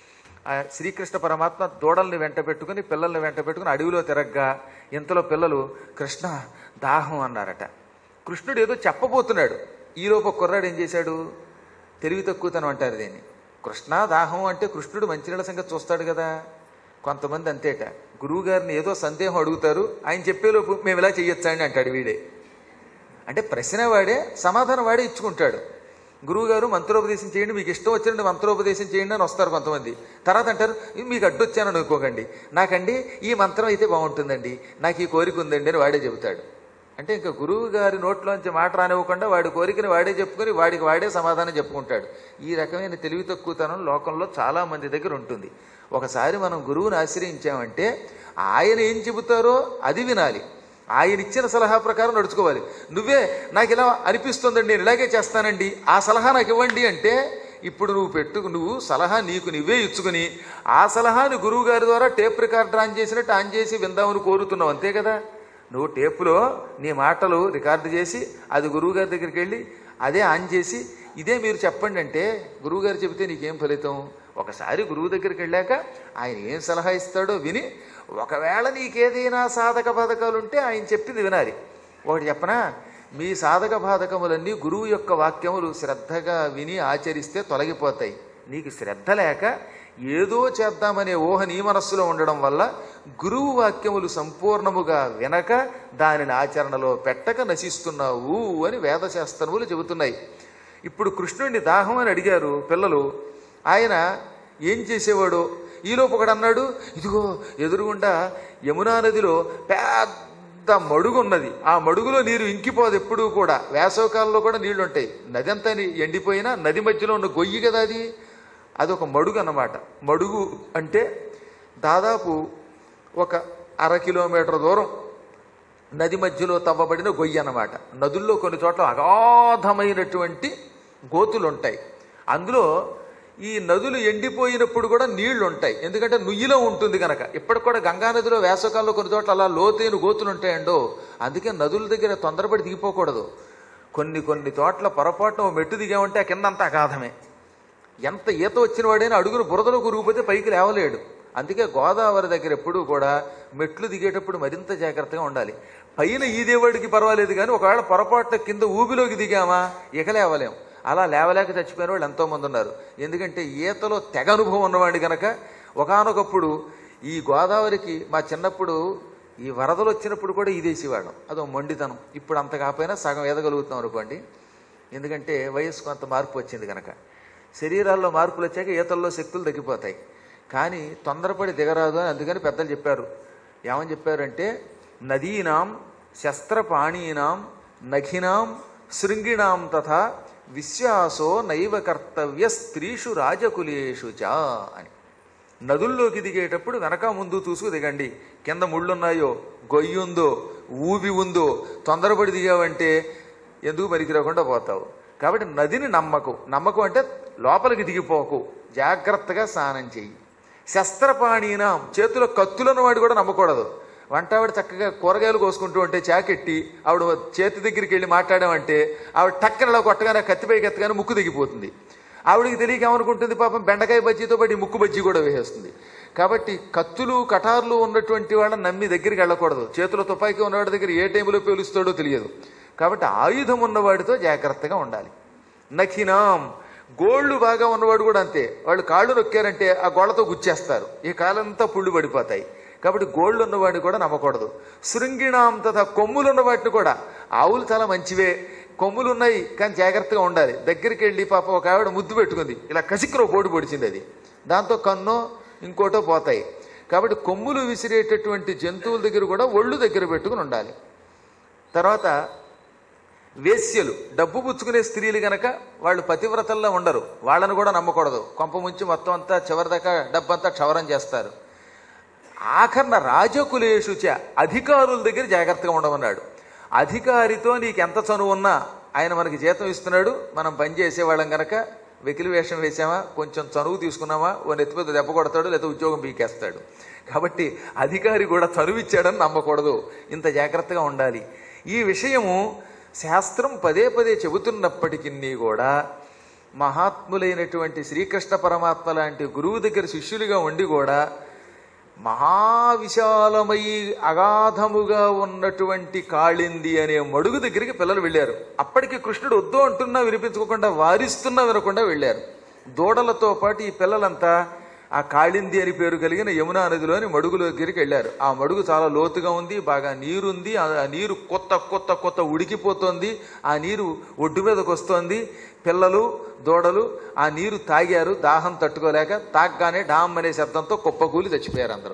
ఆ శ్రీకృష్ణ పరమాత్మ దూడల్ని వెంట పెట్టుకుని పిల్లల్ని వెంట పెట్టుకుని అడవిలో తిరగ్గా ఇంతలో పిల్లలు కృష్ణ దాహం అన్నారట కృష్ణుడు ఏదో చెప్పబోతున్నాడు ఈలోపు ఒక కుర్రాడు ఏం చేశాడు తెలివి తక్కువతనం అంటారు దీన్ని కృష్ణ దాహం అంటే కృష్ణుడు మంచినీళ్ళ సంగతి చూస్తాడు కదా కొంతమంది అంతేట గురువు గారిని ఏదో సందేహం అడుగుతారు ఆయన చెప్పేలోపు మేము ఇలా చెయ్యొచ్చా అని అంటాడు వీడే అంటే ప్రశ్న వాడే సమాధానం వాడే ఇచ్చుకుంటాడు గురువుగారు మంత్రోపదేశం చేయండి మీకు ఇష్టం వచ్చినట్టు మంత్రోపదేశం చేయండి అని వస్తారు కొంతమంది తర్వాత అంటారు "ఇది మీకు అడ్డొచ్చాను అనుకోకండి నాకండి ఈ మంత్రం అయితే బాగుంటుందండి నాకు ఈ కోరిక ఉందండి అని వాడే చెబుతాడు అంటే ఇంకా గురువు గారి నోట్లోంచి మాట రానివ్వకుండా వాడి కోరికని వాడే చెప్పుకొని వాడికి వాడే సమాధానం చెప్పుకుంటాడు ఈ రకమైన తెలివి తక్కువతనం లోకంలో చాలా మంది దగ్గర ఉంటుంది ఒకసారి మనం గురువుని ఆశ్రయించామంటే ఆయన ఏం చెబుతారో అది వినాలి ఆయన ఇచ్చిన సలహా ప్రకారం నడుచుకోవాలి నువ్వే నాకు ఇలా అనిపిస్తుందండి నేను ఇలాగే చేస్తానండి ఆ సలహా నాకు ఇవ్వండి అంటే ఇప్పుడు నువ్వు పెట్టు నువ్వు సలహా నీకు నువ్వే ఇచ్చుకుని ఆ సలహాని గురువు గారి ద్వారా టేప్ రికార్డర్ ఆన్ చేసినట్టు ఆన్ చేసి విందామని కోరుతున్నావు అంతే కదా నువ్వు టేపులో నీ మాటలు రికార్డు చేసి అది గురువు గారి దగ్గరికి వెళ్ళి అదే ఆన్ చేసి ఇదే మీరు చెప్పండి అంటే గురువుగారు చెబితే నీకేం ఫలితం ఒకసారి గురువు దగ్గరికి వెళ్ళాక ఆయన ఏం సలహా ఇస్తాడో విని ఒకవేళ నీకేదైనా సాధక బాధకాలు ఉంటే ఆయన చెప్పింది వినాలి ఒకటి చెప్పనా మీ సాధక బాధకములన్నీ గురువు యొక్క వాక్యములు శ్రద్ధగా విని ఆచరిస్తే తొలగిపోతాయి నీకు శ్రద్ధ లేక ఏదో చేద్దామనే ఊహ నీ మనస్సులో ఉండడం వల్ల గురువు వాక్యములు సంపూర్ణముగా వినక దానిని ఆచరణలో పెట్టక నశిస్తున్నావు అని వేదశాస్త్రములు చెబుతున్నాయి ఇప్పుడు కృష్ణుడిని దాహం అని అడిగారు పిల్లలు ఆయన ఏం చేసేవాడు ఈలోపు ఒకడు అన్నాడు ఇదిగో ఎదురుగుండా యమునా నదిలో పెద్ద మడుగు ఉన్నది ఆ మడుగులో నీరు ఇంకిపోదు ఎప్పుడూ కూడా వేసవకాలంలో కూడా నీళ్లు ఉంటాయి నది అంతా ని- ఎండిపోయినా నది మధ్యలో ఉన్న గొయ్యి కదా అది అదొక మడుగు అన్నమాట మడుగు అంటే దాదాపు ఒక అర కిలోమీటర్ దూరం నది మధ్యలో తవ్వబడిన గొయ్యి అన్నమాట నదుల్లో కొన్ని చోట్ల అగాధమైనటువంటి గోతులు ఉంటాయి అందులో ఈ నదులు ఎండిపోయినప్పుడు కూడా నీళ్లు ఉంటాయి ఎందుకంటే నుయ్యిలో ఉంటుంది కనుక ఇప్పటికి కూడా గంగా నదిలో వేసవకాలంలో కొన్ని చోట్ల అలా లోతైన గోతులు ఉంటాయండో అందుకే నదుల దగ్గర తొందరపడి దిగిపోకూడదు కొన్ని కొన్ని చోట్ల పొరపాటున ఓ మెట్టు దిగామంటే ఆ కింద అంతా అగాధమే ఎంత ఈత వచ్చిన వాడైనా అడుగును బురదలో కురిగిపోతే పైకి లేవలేడు అందుకే గోదావరి దగ్గర ఎప్పుడూ కూడా మెట్లు దిగేటప్పుడు మరింత జాగ్రత్తగా ఉండాలి పైన ఈదేవాడికి పర్వాలేదు కానీ ఒకవేళ పొరపాటున కింద ఊబిలోకి దిగామా ఇక లేవలేం అలా లేవలేక చచ్చిపోయిన వాళ్ళు ఎంతో మంది ఉన్నారు ఎందుకంటే ఈతలో తెగ అనుభవం ఉన్నవాడి గనక ఒకానొకప్పుడు ఈ గోదావరికి మా చిన్నప్పుడు ఈ వరదలు వచ్చినప్పుడు కూడా ఈదేసేవాళ్ళం అదో మొండితనం ఇప్పుడు అంత కాకపోయినా సగం ఎదగలుగుతాం అనుకోండి ఎందుకంటే వయస్సు కొంత మార్పు వచ్చింది కనుక శరీరాల్లో మార్పులు వచ్చాక ఈతల్లో శక్తులు తగ్గిపోతాయి కానీ తొందరపడి దిగరాదు అని అందుకని పెద్దలు చెప్పారు ఏమని చెప్పారంటే నదీనాం శస్త్రపాణీనాం నఖినాం శృంగిణాం తథా విశ్వాసో నైవ కర్తవ్య స్త్రీషు రాజకులేషు చ అని నదుల్లోకి దిగేటప్పుడు వెనక ముందు చూసుకు దిగండి కింద ముళ్ళున్నాయో గొయ్యి ఉందో ఊబి ఉందో తొందరపడి దిగావంటే ఎందుకు పనికి రాకుండా పోతావు కాబట్టి నదిని నమ్మకు నమ్మకం అంటే లోపలికి దిగిపోకు జాగ్రత్తగా స్నానం చెయ్యి శస్త్రపాణీనా చేతిలో కత్తులున్న వాడు కూడా నమ్మకూడదు వంట ఆవిడ చక్కగా కూరగాయలు కోసుకుంటూ ఉంటే చాకెట్టి ఆవిడ చేతి దగ్గరికి వెళ్ళి మాట్లాడామంటే ఆవిడ టక్కనలా కొట్టగానే కత్తిపైకి ఎత్తగానే ముక్కు దిగిపోతుంది ఆవిడికి తెలియక ఏమనుకుంటుంది పాపం బెండకాయ బజ్జీతో పాటు ఈ ముక్కు బజ్జీ కూడా వేసేస్తుంది కాబట్టి కత్తులు కటార్లు ఉన్నటువంటి వాళ్ళని నమ్మి దగ్గరికి వెళ్ళకూడదు చేతిలో తుపాకీ ఉన్నవాడి దగ్గర ఏ టైంలో పేలుస్తాడో తెలియదు కాబట్టి ఆయుధం ఉన్నవాడితో జాగ్రత్తగా ఉండాలి నఖినాం గోళ్ళు బాగా ఉన్నవాడు కూడా అంతే వాళ్ళు కాళ్ళు నొక్కారంటే ఆ గోళ్ళతో గుచ్చేస్తారు ఈ కాలంతా పుళ్ళు పడిపోతాయి కాబట్టి గోళ్ళు ఉన్నవాడిని కూడా నమ్మకూడదు శృంగిణాం తథా కొమ్ములు ఉన్న వాటిని కూడా ఆవులు చాలా మంచివే కొమ్ములు ఉన్నాయి కానీ జాగ్రత్తగా ఉండాలి దగ్గరికి వెళ్ళి పాప ఒక ఆవిడ ముద్దు పెట్టుకుంది ఇలా కసిక్కులో పోటు పొడిచింది అది దాంతో కన్నో ఇంకోటో పోతాయి కాబట్టి కొమ్ములు విసిరేటటువంటి జంతువుల దగ్గర కూడా ఒళ్ళు దగ్గర పెట్టుకుని ఉండాలి తర్వాత వేశ్యలు డబ్బు పుచ్చుకునే స్త్రీలు గనక వాళ్ళు పతివ్రతల్లో ఉండరు వాళ్ళని కూడా నమ్మకూడదు కొంప ముంచి మొత్తం అంతా చివరిదాకా డబ్బంతా క్షవరం చేస్తారు ఆఖరణ రాజకులేషుచ అధికారుల దగ్గర జాగ్రత్తగా ఉండమన్నాడు అధికారితో నీకు ఎంత చనువు ఉన్నా ఆయన మనకి జీతం ఇస్తున్నాడు మనం పని చేసేవాళ్ళం గనక వెకిలి వేషం వేసామా కొంచెం చనువు తీసుకున్నామా ఓ నెత్తిపేద దెబ్బ కొడతాడు లేదా ఉద్యోగం పీకేస్తాడు కాబట్టి అధికారి కూడా చనువు ఇచ్చాడని నమ్మకూడదు ఇంత జాగ్రత్తగా ఉండాలి ఈ విషయము శాస్త్రం పదే పదే చెబుతున్నప్పటికీ కూడా మహాత్ములైనటువంటి శ్రీకృష్ణ పరమాత్మ లాంటి గురువు దగ్గర శిష్యులుగా ఉండి కూడా మహావిశాలమై అగాధముగా ఉన్నటువంటి కాళింది అనే మడుగు దగ్గరికి పిల్లలు వెళ్ళారు అప్పటికి కృష్ణుడు వద్దు అంటున్నా వినిపించుకోకుండా వారిస్తున్నా వినకుండా వెళ్ళారు దూడలతో పాటు ఈ పిల్లలంతా ఆ కాళింది అని పేరు కలిగిన యమునా నదిలోని మడుగు దగ్గరికి వెళ్ళారు ఆ మడుగు చాలా లోతుగా ఉంది బాగా నీరుంది ఆ నీరు కొత్త కొత్త కొత్త ఉడికిపోతోంది ఆ నీరు ఒడ్డు మీదకి వస్తోంది పిల్లలు దూడలు ఆ నీరు తాగారు దాహం తట్టుకోలేక తాగ్గానే డామ్ అనే శబ్దంతో కుప్పకూలి చచ్చిపోయారు అందరూ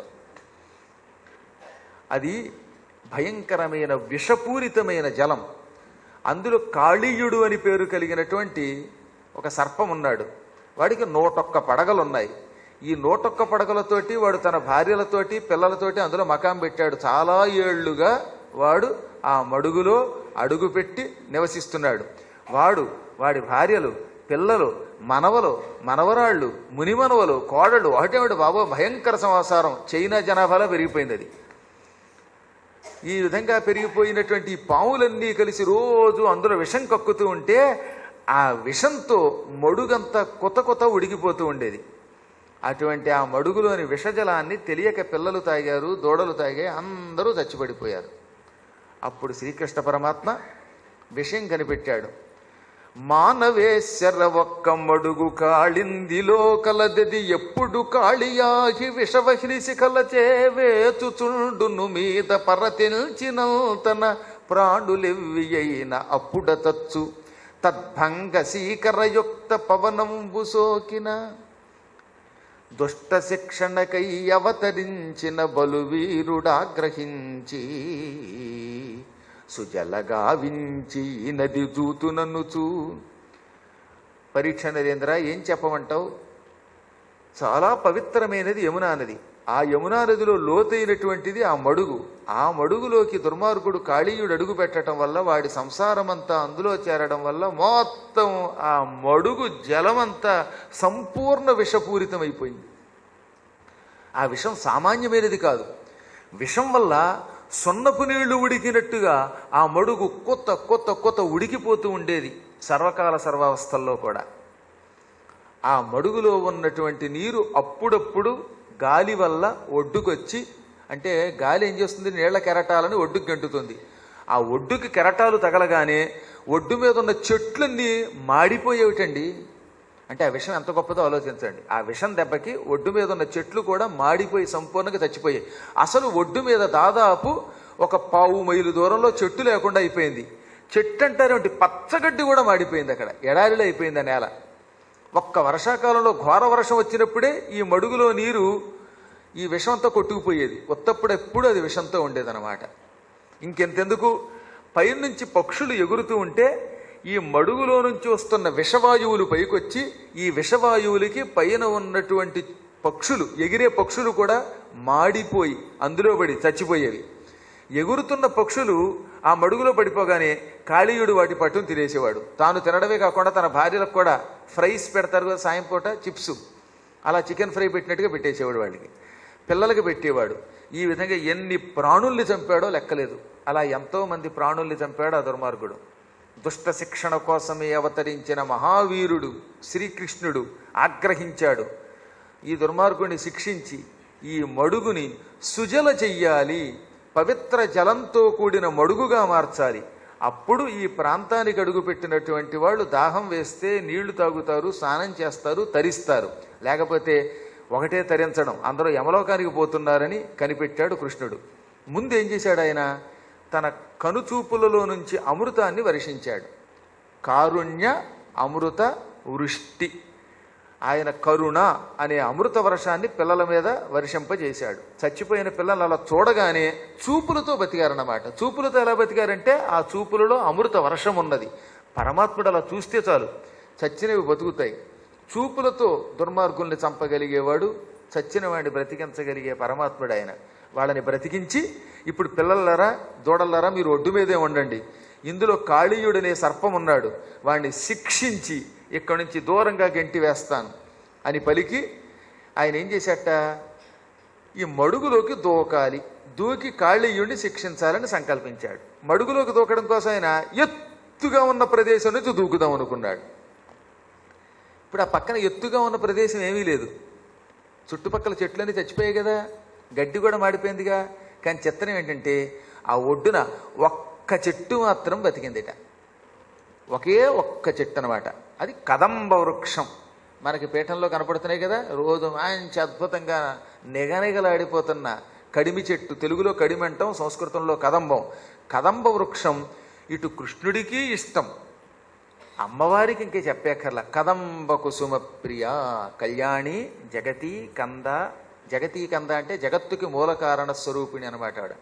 అది భయంకరమైన విషపూరితమైన జలం అందులో కాళీయుడు అని పేరు కలిగినటువంటి ఒక సర్పం ఉన్నాడు వాడికి నూటొక్క పడగలు ఉన్నాయి ఈ నూటొక్క పడగలతోటి వాడు తన భార్యలతోటి పిల్లలతోటి అందులో మకాం పెట్టాడు చాలా ఏళ్లుగా వాడు ఆ మడుగులో అడుగుపెట్టి నివసిస్తున్నాడు వాడు వాడి భార్యలు పిల్లలు మనవలు మనవరాళ్ళు మునిమనవలు కోడళ్ళు ఒకటేమిటి బాబో భయంకర సంసారం చైనా జనాభాలో పెరిగిపోయింది అది ఈ విధంగా పెరిగిపోయినటువంటి ఈ పాములన్నీ కలిసి రోజు అందులో విషం కక్కుతూ ఉంటే ఆ విషంతో మడుగంతా కొత్త కొత్త ఉడికిపోతూ ఉండేది అటువంటి ఆ మడుగులోని విషజలాన్ని తెలియక పిల్లలు తాగారు దూడలు తాగాయి అందరూ చచ్చిపడిపోయారు అప్పుడు శ్రీకృష్ణ పరమాత్మ విషయం కనిపెట్టాడు మానవేశ్వర ఒక్క మడుగు కాళిందిలో కలదది ఎప్పుడు కాళియాగి విషవహిని శిఖలచే వేచుచుండును మీద పరతిల్చినంతన ప్రాణులెవ్వి అయిన అప్పుడతచ్చు తద్భంగ శీకరయుక్త పవనంబు సోకిన దుష్ట శిక్షణకై అవతరించిన బలువీరుడాగ్రహించి సుజలగా వించి ఈ నది జూతుననుచు పరీక్ష నరేంద్ర ఏం చెప్పమంటావు చాలా పవిత్రమైనది యమునా నది ఆ యమునా నదిలో లోతైనటువంటిది ఆ మడుగు ఆ మడుగులోకి దుర్మార్గుడు కాళీయుడు అడుగు పెట్టడం వల్ల వాడి సంసారమంతా అందులో చేరడం వల్ల మొత్తం ఆ మడుగు జలమంతా సంపూర్ణ విషపూరితమైపోయింది ఆ విషం సామాన్యమైనది కాదు విషం వల్ల సున్నపు నీళ్లు ఉడికినట్టుగా ఆ మడుగు కొత్త కొత్త కొత్త ఉడికిపోతూ ఉండేది సర్వకాల సర్వావస్థల్లో కూడా ఆ మడుగులో ఉన్నటువంటి నీరు అప్పుడప్పుడు గాలి వల్ల ఒడ్డుకొచ్చి అంటే గాలి ఏం చేస్తుంది నీళ్ల కెరటాలని ఒడ్డుకు గంటుతుంది ఆ ఒడ్డుకి కెరటాలు తగలగానే ఒడ్డు మీద ఉన్న చెట్లన్నీ మాడిపోయేవిటండి అంటే ఆ విషం ఎంత గొప్పదో ఆలోచించండి ఆ విషం దెబ్బకి ఒడ్డు మీద ఉన్న చెట్లు కూడా మాడిపోయి సంపూర్ణంగా చచ్చిపోయాయి అసలు ఒడ్డు మీద దాదాపు ఒక పావు మైలు దూరంలో చెట్టు లేకుండా అయిపోయింది చెట్టు అంటారేమిటి పచ్చగడ్డి కూడా మాడిపోయింది అక్కడ ఎడారిలో అయిపోయింది ఆ నేల ఒక్క వర్షాకాలంలో ఘోర వర్షం వచ్చినప్పుడే ఈ మడుగులో నీరు ఈ విషంతో కొట్టుకుపోయేది ఉత్తప్పుడు ఎప్పుడు అది విషంతో ఉండేదన్నమాట ఇంకెంతెందుకు పైనుంచి పక్షులు ఎగురుతూ ఉంటే ఈ మడుగులో నుంచి వస్తున్న విషవాయువులు పైకొచ్చి ఈ విషవాయువులకి పైన ఉన్నటువంటి పక్షులు ఎగిరే పక్షులు కూడా మాడిపోయి అందులో పడి చచ్చిపోయేవి ఎగురుతున్న పక్షులు ఆ మడుగులో పడిపోగానే కాళీయుడు వాటి పట్టును తినేసేవాడు తాను తినడమే కాకుండా తన భార్యలకు కూడా ఫ్రైస్ పెడతారు కదా సాయం పూట చిప్స్ అలా చికెన్ ఫ్రై పెట్టినట్టుగా పెట్టేసేవాడు వాళ్ళకి పిల్లలకి పెట్టేవాడు ఈ విధంగా ఎన్ని ప్రాణుల్ని చంపాడో లెక్కలేదు అలా ఎంతో మంది ప్రాణుల్ని చంపాడు ఆ దుర్మార్గుడు దుష్ట శిక్షణ కోసమే అవతరించిన మహావీరుడు శ్రీకృష్ణుడు ఆగ్రహించాడు ఈ దుర్మార్గుని శిక్షించి ఈ మడుగుని సుజల చెయ్యాలి పవిత్ర జలంతో కూడిన మడుగుగా మార్చాలి అప్పుడు ఈ ప్రాంతానికి అడుగుపెట్టినటువంటి వాళ్ళు దాహం వేస్తే నీళ్లు తాగుతారు స్నానం చేస్తారు తరిస్తారు లేకపోతే ఒకటే తరించడం అందరూ యమలోకానికి పోతున్నారని కనిపెట్టాడు కృష్ణుడు ముందు ఏం చేశాడు ఆయన తన కనుచూపులలో నుంచి అమృతాన్ని వర్షించాడు కారుణ్య అమృత వృష్టి ఆయన కరుణ అనే అమృత వర్షాన్ని పిల్లల మీద వర్షింపజేశాడు చచ్చిపోయిన పిల్లలు అలా చూడగానే చూపులతో బతికారన్నమాట చూపులతో ఎలా బతికారంటే ఆ చూపులలో అమృత వర్షం ఉన్నది పరమాత్ముడు అలా చూస్తే చాలు చచ్చినవి బతుకుతాయి చూపులతో దుర్మార్గుల్ని చంపగలిగేవాడు చచ్చిన వాడిని బ్రతికించగలిగే పరమాత్ముడు ఆయన వాళ్ళని బ్రతికించి ఇప్పుడు పిల్లలరా దూడలరా మీరు ఒడ్డు మీదే ఉండండి ఇందులో కాళీయుడనే సర్పం ఉన్నాడు వాడిని శిక్షించి ఇక్కడి నుంచి దూరంగా గెంటి వేస్తాను అని పలికి ఆయన ఏం చేశాట ఈ మడుగులోకి దూకాలి దూకి కాళీయుడిని శిక్షించాలని సంకల్పించాడు మడుగులోకి దూకడం కోసం ఆయన ఎత్తుగా ఉన్న ప్రదేశం నుంచి దూకుదాం అనుకున్నాడు ఇప్పుడు ఆ పక్కన ఎత్తుగా ఉన్న ప్రదేశం ఏమీ లేదు చుట్టుపక్కల చెట్లన్నీ చచ్చిపోయాయి కదా గడ్డి కూడా మాడిపోయిందిగా కానీ చిత్రం ఏంటంటే ఆ ఒడ్డున ఒక్క చెట్టు మాత్రం బతికిందిట ఒకే ఒక్క చెట్టు అనమాట అది కదంబ వృక్షం మనకి పీఠంలో కనపడుతున్నాయి కదా రోజు మంచి అద్భుతంగా నిగనిగలాడిపోతున్న కడిమి చెట్టు తెలుగులో కడిమి అంటాం సంస్కృతంలో కదంబం కదంబ వృక్షం ఇటు కృష్ణుడికి ఇష్టం అమ్మవారికి ఇంకే చెప్పేకర్ల కదంబ కుసుమ ప్రియ కళ్యాణి జగతి కంద జగతి కంద అంటే జగత్తుకి మూల కారణ స్వరూపిణి అనమాట ఆవిడ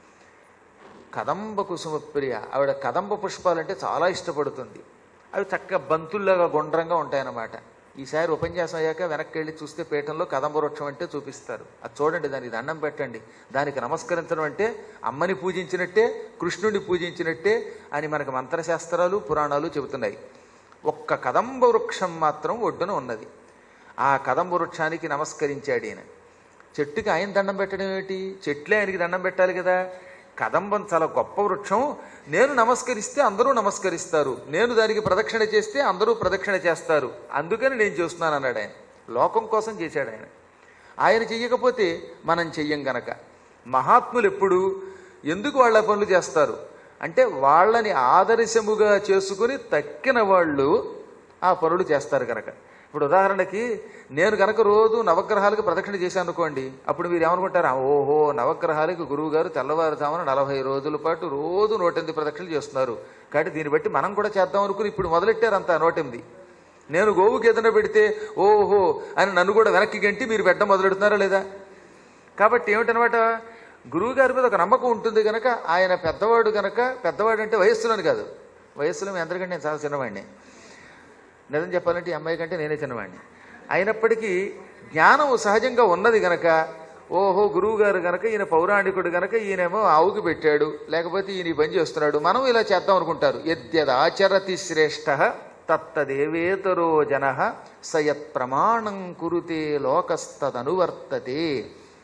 కదంబ కుసుమ ప్రియ ఆవిడ కదంబ పుష్పాలంటే చాలా ఇష్టపడుతుంది అవి చక్కగా బంతుల్లాగా గుండ్రంగా ఉంటాయన్నమాట ఈసారి ఉపన్యాసం అయ్యాక వెనక్కి వెళ్ళి చూస్తే పీఠంలో కదంబ వృక్షం అంటే చూపిస్తారు అది చూడండి దానికి దండం పెట్టండి దానికి నమస్కరించడం అంటే అమ్మని పూజించినట్టే కృష్ణుడిని పూజించినట్టే అని మనకు మంత్రశాస్త్రాలు పురాణాలు చెబుతున్నాయి ఒక్క కదంబ వృక్షం మాత్రం ఒడ్డున ఉన్నది ఆ కదంబ వృక్షానికి నమస్కరించాడు ఈయన చెట్టుకి ఆయన దండం పెట్టడం ఏమిటి చెట్లే ఆయనకి దండం పెట్టాలి కదా కదంబం చాలా గొప్ప వృక్షం నేను నమస్కరిస్తే అందరూ నమస్కరిస్తారు నేను దానికి ప్రదక్షిణ చేస్తే అందరూ ప్రదక్షిణ చేస్తారు అందుకని నేను చేస్తున్నాను అన్నాడు ఆయన లోకం కోసం చేశాడు ఆయన ఆయన చెయ్యకపోతే మనం చెయ్యం గనక మహాత్ములు ఎప్పుడు ఎందుకు వాళ్ళ పనులు చేస్తారు అంటే వాళ్ళని ఆదర్శముగా చేసుకుని తక్కిన వాళ్ళు ఆ పనులు చేస్తారు కనుక ఇప్పుడు ఉదాహరణకి నేను గనక రోజు నవగ్రహాలకు ప్రదక్షిణ చేశాను అనుకోండి అప్పుడు మీరు ఏమనుకుంటారు ఓహో నవగ్రహాలకు గురువు గారు తెల్లవారుజామున నలభై రోజుల పాటు రోజు నూటెనిమిది ప్రదక్షిణలు చేస్తున్నారు కాబట్టి దీన్ని బట్టి మనం కూడా చేద్దాం అనుకుని ఇప్పుడు మొదలెట్టారు అంత నూటెనిమిది నేను గోవుకి ఏదైనా పెడితే ఓహో అని నన్ను కూడా వెనక్కి గంటి మీరు పెట్టడం మొదలెడుతున్నారా లేదా కాబట్టి ఏమిటనమాట గురువు గారి మీద ఒక నమ్మకం ఉంటుంది కనుక ఆయన పెద్దవాడు కనుక పెద్దవాడు అంటే వయస్సులోని కాదు వయస్సులో మీ అందరికంటే నేను చాలా చిన్నవాడిని నిజం చెప్పాలంటే ఈ అమ్మాయి కంటే నేనే చిన్నవాడిని అయినప్పటికీ జ్ఞానం సహజంగా ఉన్నది గనక ఓహో గురువు గారు గనక ఈయన పౌరాణికుడు గనక ఈయనేమో ఆవుకి పెట్టాడు లేకపోతే ఈయన ఈ పని చేస్తున్నాడు మనం ఇలా చేద్దాం అనుకుంటారు యద్యదాచరతి శ్రేష్ఠ తత్తదేవేతరో జన సయత్ ప్రమాణం కురుతే లోకస్తదనువర్తతే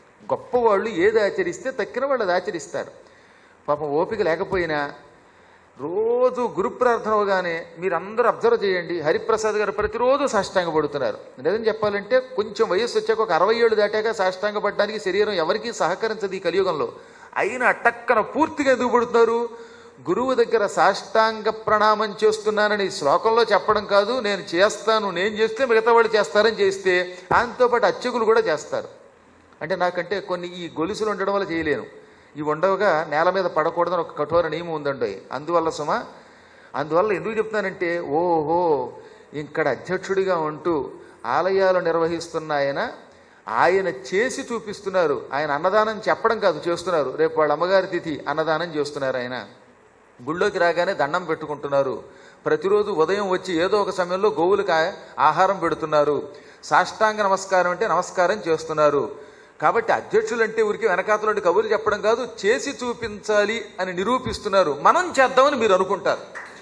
గొప్పవాళ్ళు ఏది ఆచరిస్తే తక్కిన వాళ్ళు అది ఆచరిస్తారు పాపం ఓపిక లేకపోయినా రోజు గురు ప్రార్థన అవగానే మీరందరూ అబ్జర్వ్ చేయండి హరిప్రసాద్ గారు ప్రతిరోజు సాష్టాంగ పడుతున్నారు నిజం చెప్పాలంటే కొంచెం వయస్సు వచ్చాక ఒక అరవై ఏళ్ళు దాటాక సాష్టాంగ పడడానికి శరీరం ఎవరికీ సహకరించదు ఈ కలియుగంలో అయినా టక్కన పూర్తిగా ఎందుకు పడుతున్నారు గురువు దగ్గర సాష్టాంగ ప్రణామం చేస్తున్నానని శ్లోకంలో చెప్పడం కాదు నేను చేస్తాను నేను చేస్తే మిగతా వాళ్ళు చేస్తారని చేస్తే దాంతోపాటు అర్చకులు కూడా చేస్తారు అంటే నాకంటే కొన్ని ఈ గొలుసులు ఉండడం వల్ల చేయలేను ఈ ఉండవుగా నేల మీద పడకూడదని ఒక కఠోర నియమం ఉందండి అందువల్ల సుమ అందువల్ల ఎందుకు చెప్తానంటే ఓహో ఇక్కడ అధ్యక్షుడిగా ఉంటూ ఆలయాలు నిర్వహిస్తున్న ఆయన ఆయన చేసి చూపిస్తున్నారు ఆయన అన్నదానం చెప్పడం కాదు చేస్తున్నారు రేపు వాళ్ళ అమ్మగారి తిథి అన్నదానం చేస్తున్నారు ఆయన గుళ్ళోకి రాగానే దండం పెట్టుకుంటున్నారు ప్రతిరోజు ఉదయం వచ్చి ఏదో ఒక సమయంలో గోవులకు ఆ- ఆహారం పెడుతున్నారు సాష్టాంగ నమస్కారం అంటే నమస్కారం చేస్తున్నారు కాబట్టి అధ్యక్షులు అంటే ఊరికి వెనకాతలోని కబుర్లు చెప్పడం కాదు చేసి చూపించాలి అని నిరూపిస్తున్నారు మనం చేద్దామని మీరు అనుకుంటారు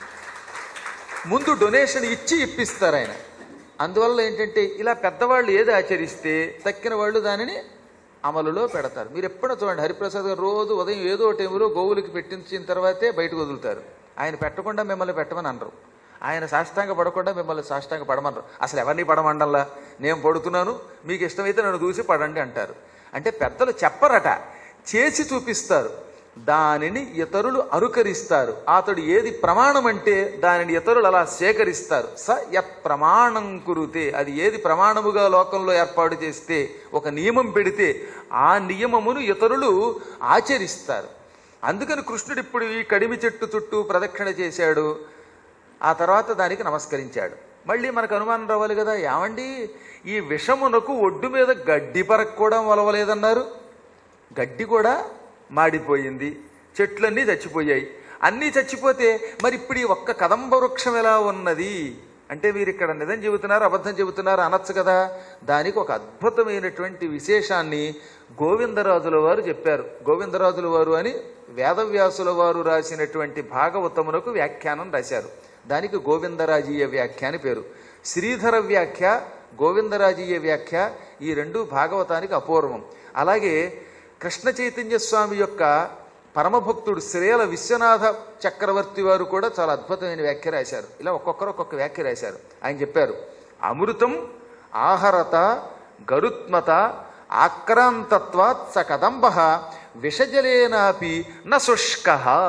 ముందు డొనేషన్ ఇచ్చి ఇప్పిస్తారు ఆయన అందువల్ల ఏంటంటే ఇలా పెద్దవాళ్ళు ఏది ఆచరిస్తే తక్కిన వాళ్ళు దానిని అమలులో పెడతారు మీరు ఎప్పుడో చూడండి హరిప్రసాద్ గారు రోజు ఉదయం ఏదో టైంలో గోవులకి పెట్టించిన తర్వాతే బయటకు వదులుతారు ఆయన పెట్టకుండా మిమ్మల్ని పెట్టమని అనరు ఆయన సాష్టాంగ పడకుండా మిమ్మల్ని సాష్టాంగ పడమనరు అసలు ఎవరిని పడమండల్లా నేను పడుతున్నాను మీకు ఇష్టమైతే నన్ను చూసి పడండి అంటారు అంటే పెద్దలు చెప్పరట చేసి చూపిస్తారు దానిని ఇతరులు అనుకరిస్తారు అతడు ఏది ప్రమాణం అంటే దానిని ఇతరులు అలా సేకరిస్తారు స యత్ ప్రమాణం కురుతే అది ఏది ప్రమాణముగా లోకంలో ఏర్పాటు చేస్తే ఒక నియమం పెడితే ఆ నియమమును ఇతరులు ఆచరిస్తారు అందుకని కృష్ణుడు ఇప్పుడు ఈ కడిమి చెట్టు చుట్టూ ప్రదక్షిణ చేశాడు ఆ తర్వాత దానికి నమస్కరించాడు మళ్ళీ మనకు అనుమానం రావాలి కదా ఏమండి ఈ విషమునకు ఒడ్డు మీద గడ్డి పరక కూడా మొలవలేదన్నారు గడ్డి కూడా మాడిపోయింది చెట్లన్నీ చచ్చిపోయాయి అన్నీ చచ్చిపోతే మరి ఇప్పుడు ఈ ఒక్క కదంబ వృక్షం ఎలా ఉన్నది అంటే మీరు ఇక్కడ నిజం చెబుతున్నారు అబద్ధం చెబుతున్నారు అనొచ్చు కదా దానికి ఒక అద్భుతమైనటువంటి విశేషాన్ని గోవిందరాజుల వారు చెప్పారు గోవిందరాజుల వారు అని వేదవ్యాసుల వారు రాసినటువంటి భాగవతమునకు వ్యాఖ్యానం రాశారు దానికి గోవిందరాజీయ వ్యాఖ్య అని పేరు శ్రీధర వ్యాఖ్య గోవిందరాజీయ వ్యాఖ్య ఈ రెండు భాగవతానికి అపూర్వం అలాగే కృష్ణ చైతన్య స్వామి యొక్క పరమభక్తుడు శ్రేల విశ్వనాథ చక్రవర్తి వారు కూడా చాలా అద్భుతమైన వ్యాఖ్య రాశారు ఇలా ఒక్కొక్కరు ఒక్కొక్క వ్యాఖ్య రాశారు ఆయన చెప్పారు అమృతం ఆహరత గరుత్మత ఆక్రాంతత్వాత్ స కదంబ విషజలేనాపి న శుష్క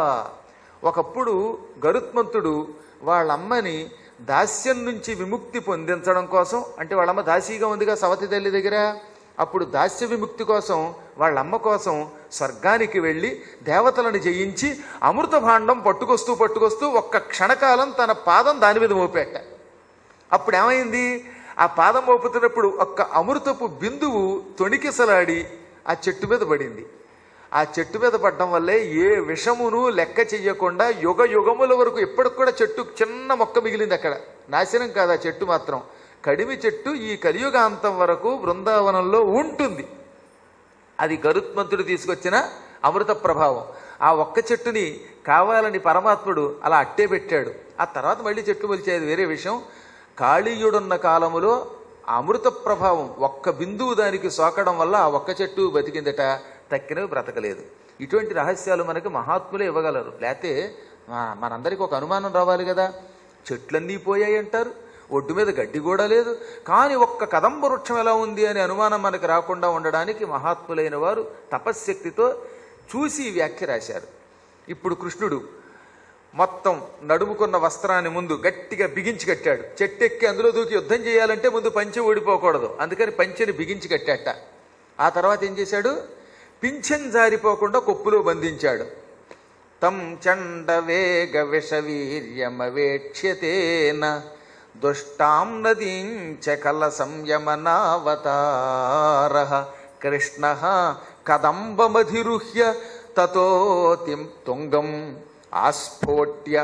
ఒకప్పుడు గరుత్మంతుడు వాళ్ళమ్మని దాస్యం నుంచి విముక్తి పొందించడం కోసం అంటే వాళ్ళమ్మ దాసీగా ఉందిగా సవతి తల్లి దగ్గర అప్పుడు దాస్య విముక్తి కోసం వాళ్ళమ్మ కోసం స్వర్గానికి వెళ్ళి దేవతలను జయించి అమృత భాండం పట్టుకొస్తూ పట్టుకొస్తూ ఒక్క క్షణకాలం తన పాదం దాని మీద మోపేట అప్పుడు ఏమైంది ఆ పాదం మోపుతున్నప్పుడు ఒక్క అమృతపు బిందువు తొణికిసలాడి ఆ చెట్టు మీద పడింది ఆ చెట్టు మీద పడడం వల్లే ఏ విషమును లెక్క చెయ్యకుండా యుగ యుగముల వరకు ఎప్పటికి కూడా చెట్టు చిన్న మొక్క మిగిలింది అక్కడ నాశనం కాదు ఆ చెట్టు మాత్రం కడిమి చెట్టు ఈ కలియుగాంతం వరకు బృందావనంలో ఉంటుంది అది గరుత్మంతుడు తీసుకొచ్చిన అమృత ప్రభావం ఆ ఒక్క చెట్టుని కావాలని పరమాత్ముడు అలా అట్టే పెట్టాడు ఆ తర్వాత మళ్ళీ చెట్టు మొలిచేది వేరే విషయం కాళీయుడున్న కాలములో ఆ అమృత ప్రభావం ఒక్క బిందువు దానికి సోకడం వల్ల ఆ ఒక్క చెట్టు బతికిందట తక్కినవి బ్రతకలేదు ఇటువంటి రహస్యాలు మనకి మహాత్ములే ఇవ్వగలరు లేకపోతే మా- మనందరికీ ఒక అనుమానం రావాలి కదా చెట్లన్నీ పోయాయి అంటారు ఒడ్డు మీద గడ్డి కూడా లేదు కానీ ఒక్క కదంబ వృక్షం ఎలా ఉంది అనే అనుమానం మనకు రాకుండా ఉండడానికి మహాత్ములైన వారు తపశ్శక్తితో చూసి ఈ వ్యాఖ్య రాశారు ఇప్పుడు కృష్ణుడు మొత్తం నడుముకున్న వస్త్రాన్ని ముందు గట్టిగా బిగించి కట్టాడు చెట్టెక్కి అందులో దూకి యుద్ధం చేయాలంటే ముందు పంచె ఊడిపోకూడదు అందుకని పంచెని బిగించి కట్టాట ఆ తర్వాత ఏం చేశాడు పింఛం జారిపోకుండా కొప్పులో బంధించాడు తం చండ వేగ విషవీర్యమవేక్ష్యతేన దుష్టాం నదీంచ కల సంయమనావతార కృష్ణ కదంబమధిరుహ్య తతోతిం తుంగం ఆస్ఫోట్య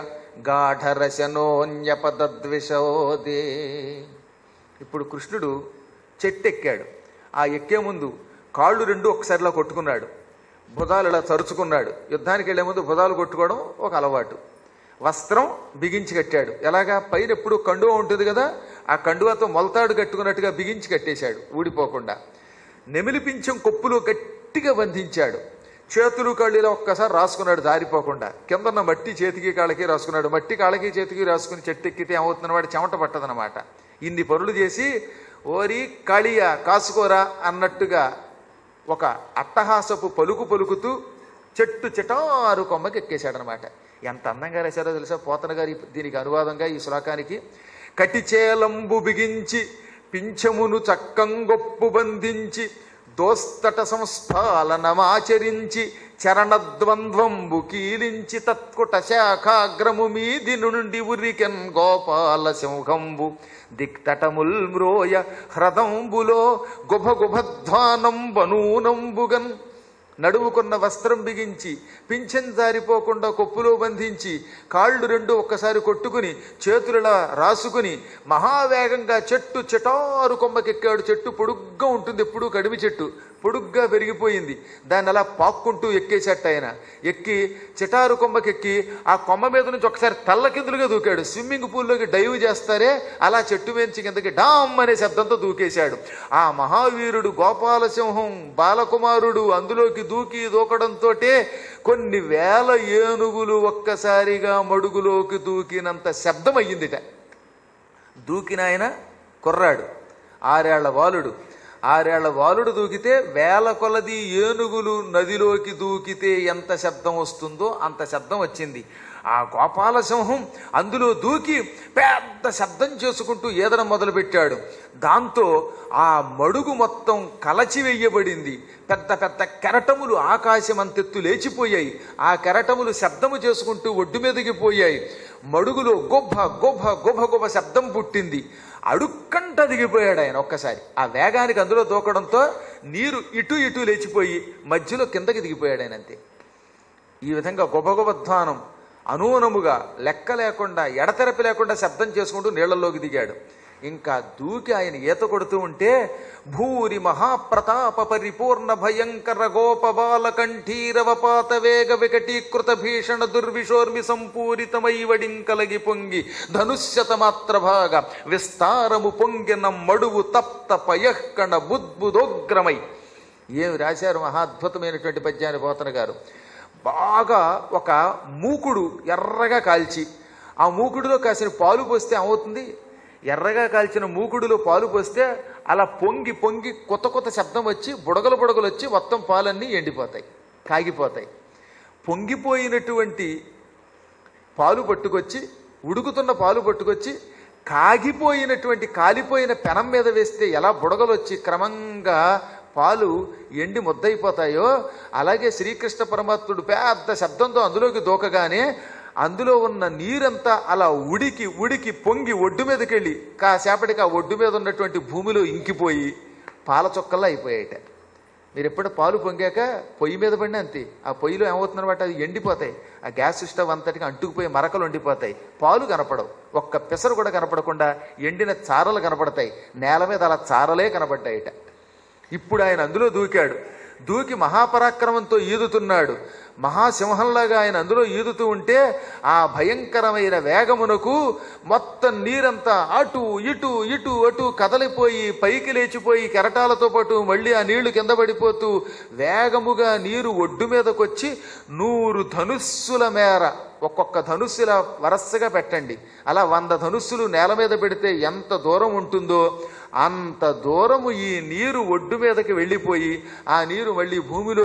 గాఢరశనోన్యపదద్విషోదే ఇప్పుడు కృష్ణుడు చెట్టెక్కాడు ఆ ఎక్కే ముందు కాళ్ళు రెండు ఒకసారిలా కొట్టుకున్నాడు భుజాలు ఇలా తరుచుకున్నాడు యుద్ధానికి వెళ్లే ముందు భుజాలు కొట్టుకోవడం ఒక అలవాటు వస్త్రం బిగించి కట్టాడు ఎలాగా పైన ఎప్పుడు కండువ ఉంటుంది కదా ఆ కండువతో మొలతాడు కట్టుకున్నట్టుగా బిగించి కట్టేశాడు ఊడిపోకుండా నెమిలి పింఛం కొప్పులో గట్టిగా బంధించాడు చేతులు కళ్ళిలో ఒక్కసారి రాసుకున్నాడు జారిపోకుండా కిందన్న మట్టి చేతికి కాళ్ళకి రాసుకున్నాడు మట్టి కాళ్ళకి చేతికి రాసుకుని చెట్టు ఎక్కితే ఏమవుతుందని వాడి చెమట పట్టదనమాట ఇన్ని పనులు చేసి ఓరి కాళియా కాసుకోరా అన్నట్టుగా ఒక అట్టహాసపు పలుకు పలుకుతూ చెట్టు చిటారు కొమ్మకి ఎక్కేశాడనమాట ఎంత అందంగా రాశారో తెలుసా పోతన గారి దీనికి అనువాదంగా ఈ శ్లోకానికి కటిచేలంబు బిగించి పింఛమును చక్కంగొప్పు బంధించి దోస్తట సంస్ఫాలనమాచరించి చరణద్వంద్వంబు కీలించి తత్కుట శాఖాగ్రము మీది నుండి ఉరికెన్ గోపాల సింహంబు దిక్తటముల్ మ్రోయ హ్రదంబులో గుభ గుభధ్వానం బనూనంబుగన్ నడుముకున్న వస్త్రం బిగించి పింఛన్ జారిపోకుండా కొప్పులో బంధించి కాళ్ళు రెండు ఒక్కసారి కొట్టుకుని చేతులలా రాసుకుని మహావేగంగా చెట్టు చెటారు కొమ్మకెక్కాడు చెట్టు పొడుగ్గా ఉంటుంది ఎప్పుడూ కడిమి చెట్టు పొడుగ్గా పెరిగిపోయింది దాన్ని అలా పాక్కుంటూ ఎక్కేసేట ఆయన ఎక్కి చిటారు కొమ్మకెక్కి ఆ కొమ్మ మీద నుంచి ఒకసారి తల్లకిందులుగా దూకాడు స్విమ్మింగ్ పూల్లోకి డైవ్ చేస్తారే అలా చెట్టు మేంచి కిందకి డామ్ అనే శబ్దంతో దూకేశాడు ఆ మహావీరుడు గోపాలసింహం బాలకుమారుడు అందులోకి దూకి దూకడంతో కొన్ని వేల ఏనుగులు ఒక్కసారిగా మడుగులోకి దూకినంత శబ్దం అయ్యిందిట దూకిన ఆయన కుర్రాడు ఆరేళ్ల బాలుడు ఆరేళ్ల బాలుడు దూకితే వేల కొలది ఏనుగులు నదిలోకి దూకితే ఎంత శబ్దం వస్తుందో అంత శబ్దం వచ్చింది ఆ గోపాల సింహం అందులో దూకి పెద్ద శబ్దం చేసుకుంటూ ఈదడం మొదలుపెట్టాడు దాంతో ఆ మడుగు మొత్తం కలచివెయ్యబడింది పెద్ద పెద్ద కెరటములు ఆకాశం అంతెత్తు లేచిపోయాయి ఆ కెరటములు శబ్దము చేసుకుంటూ ఒడ్డు మీదకి పోయాయి మడుగులో గొబ్బ గొబ్బ గొబ్బ గొబ్బ శబ్దం పుట్టింది అడుక్కంట దిగిపోయాడు ఆయన ఒక్కసారి ఆ వేగానికి అందులో దూకడంతో నీరు ఇటు ఇటు లేచిపోయి మధ్యలో కిందకి దిగిపోయాడు ఆయన అంతే ఈ విధంగా గొబగొబధ్వానం అనూనముగా లెక్క లేకుండా ఎడతెరపి లేకుండా శబ్దం చేసుకుంటూ నీళ్లలోకి దిగాడు ఇంకా దూకి ఆయన ఈత కొడుతూ ఉంటే భూరి మహాప్రతాప పరిపూర్ణ భయంకర గోపబాల కంఠీరవపాత వేగ వికటీకృత భీషణ దుర్విషోర్మి సంపూరితమైవడిం కలగి పొంగి ధనుష్యత మాత్ర భాగ విస్తారము పొంగిన మడువు తప్త పయఃకణ బుద్బుదోగ్రమై ఏమి రాశారు మహాద్భుతమైనటువంటి పద్యాన్ని పోతన గారు బాగా ఒక మూకుడు ఎర్రగా కాల్చి ఆ మూకుడులో కాసిన పాలు పోస్తే ఏమవుతుంది ఎర్రగా కాల్చిన మూకుడులో పాలు పోస్తే అలా పొంగి పొంగి కొత్త కొత్త శబ్దం వచ్చి బుడగలు బుడగలు వచ్చి మొత్తం పాలన్నీ ఎండిపోతాయి కాగిపోతాయి పొంగిపోయినటువంటి పాలు పట్టుకొచ్చి ఉడుకుతున్న పాలు పట్టుకొచ్చి కాగిపోయినటువంటి కాలిపోయిన పెనం మీద వేస్తే ఎలా బుడగలు వచ్చి క్రమంగా పాలు ఎండి ముద్దయిపోతాయో అలాగే శ్రీకృష్ణ పరమాత్ముడు పెద్ద శబ్దంతో అందులోకి దూకగానే అందులో ఉన్న నీరంతా అలా ఉడికి ఉడికి పొంగి ఒడ్డు మీదకి వెళ్ళి కాసేపటికి ఆ ఒడ్డు మీద ఉన్నటువంటి భూమిలో ఇంకిపోయి పాల చొక్కల్లా అయిపోయాయట మీరు ఎప్పుడు పాలు పొంగాక పొయ్యి మీద పడినా అంతే ఆ పొయ్యిలో ఏమవుతుందన్నమాట అది ఎండిపోతాయి ఆ గ్యాస్ స్టవ్ అంతటికి అంటుకుపోయి మరకలు ఎండిపోతాయి పాలు కనపడవు ఒక్క పెసరు కూడా కనపడకుండా ఎండిన చారలు కనపడతాయి నేల మీద అలా చారలే కనపడ్డాయిట ఇప్పుడు ఆయన అందులో దూకాడు దూకి మహాపరాక్రమంతో ఈదుతున్నాడు మహాసింహంలాగా ఆయన అందులో ఈదుతూ ఉంటే ఆ భయంకరమైన వేగమునకు మొత్తం నీరంతా అటు ఇటు ఇటు అటు కదలిపోయి పైకి లేచిపోయి కెరటాలతో పాటు మళ్ళీ ఆ నీళ్లు కింద పడిపోతూ వేగముగా నీరు ఒడ్డు మీదకొచ్చి నూరు ధనుస్సుల మేర ఒక్కొక్క ధనుస్సుల వరసగా పెట్టండి అలా వంద ధనుస్సులు నేల మీద పెడితే ఎంత దూరం ఉంటుందో అంత దూరము ఈ నీరు ఒడ్డు మీదకి వెళ్ళిపోయి ఆ నీరు మళ్ళీ భూమిలో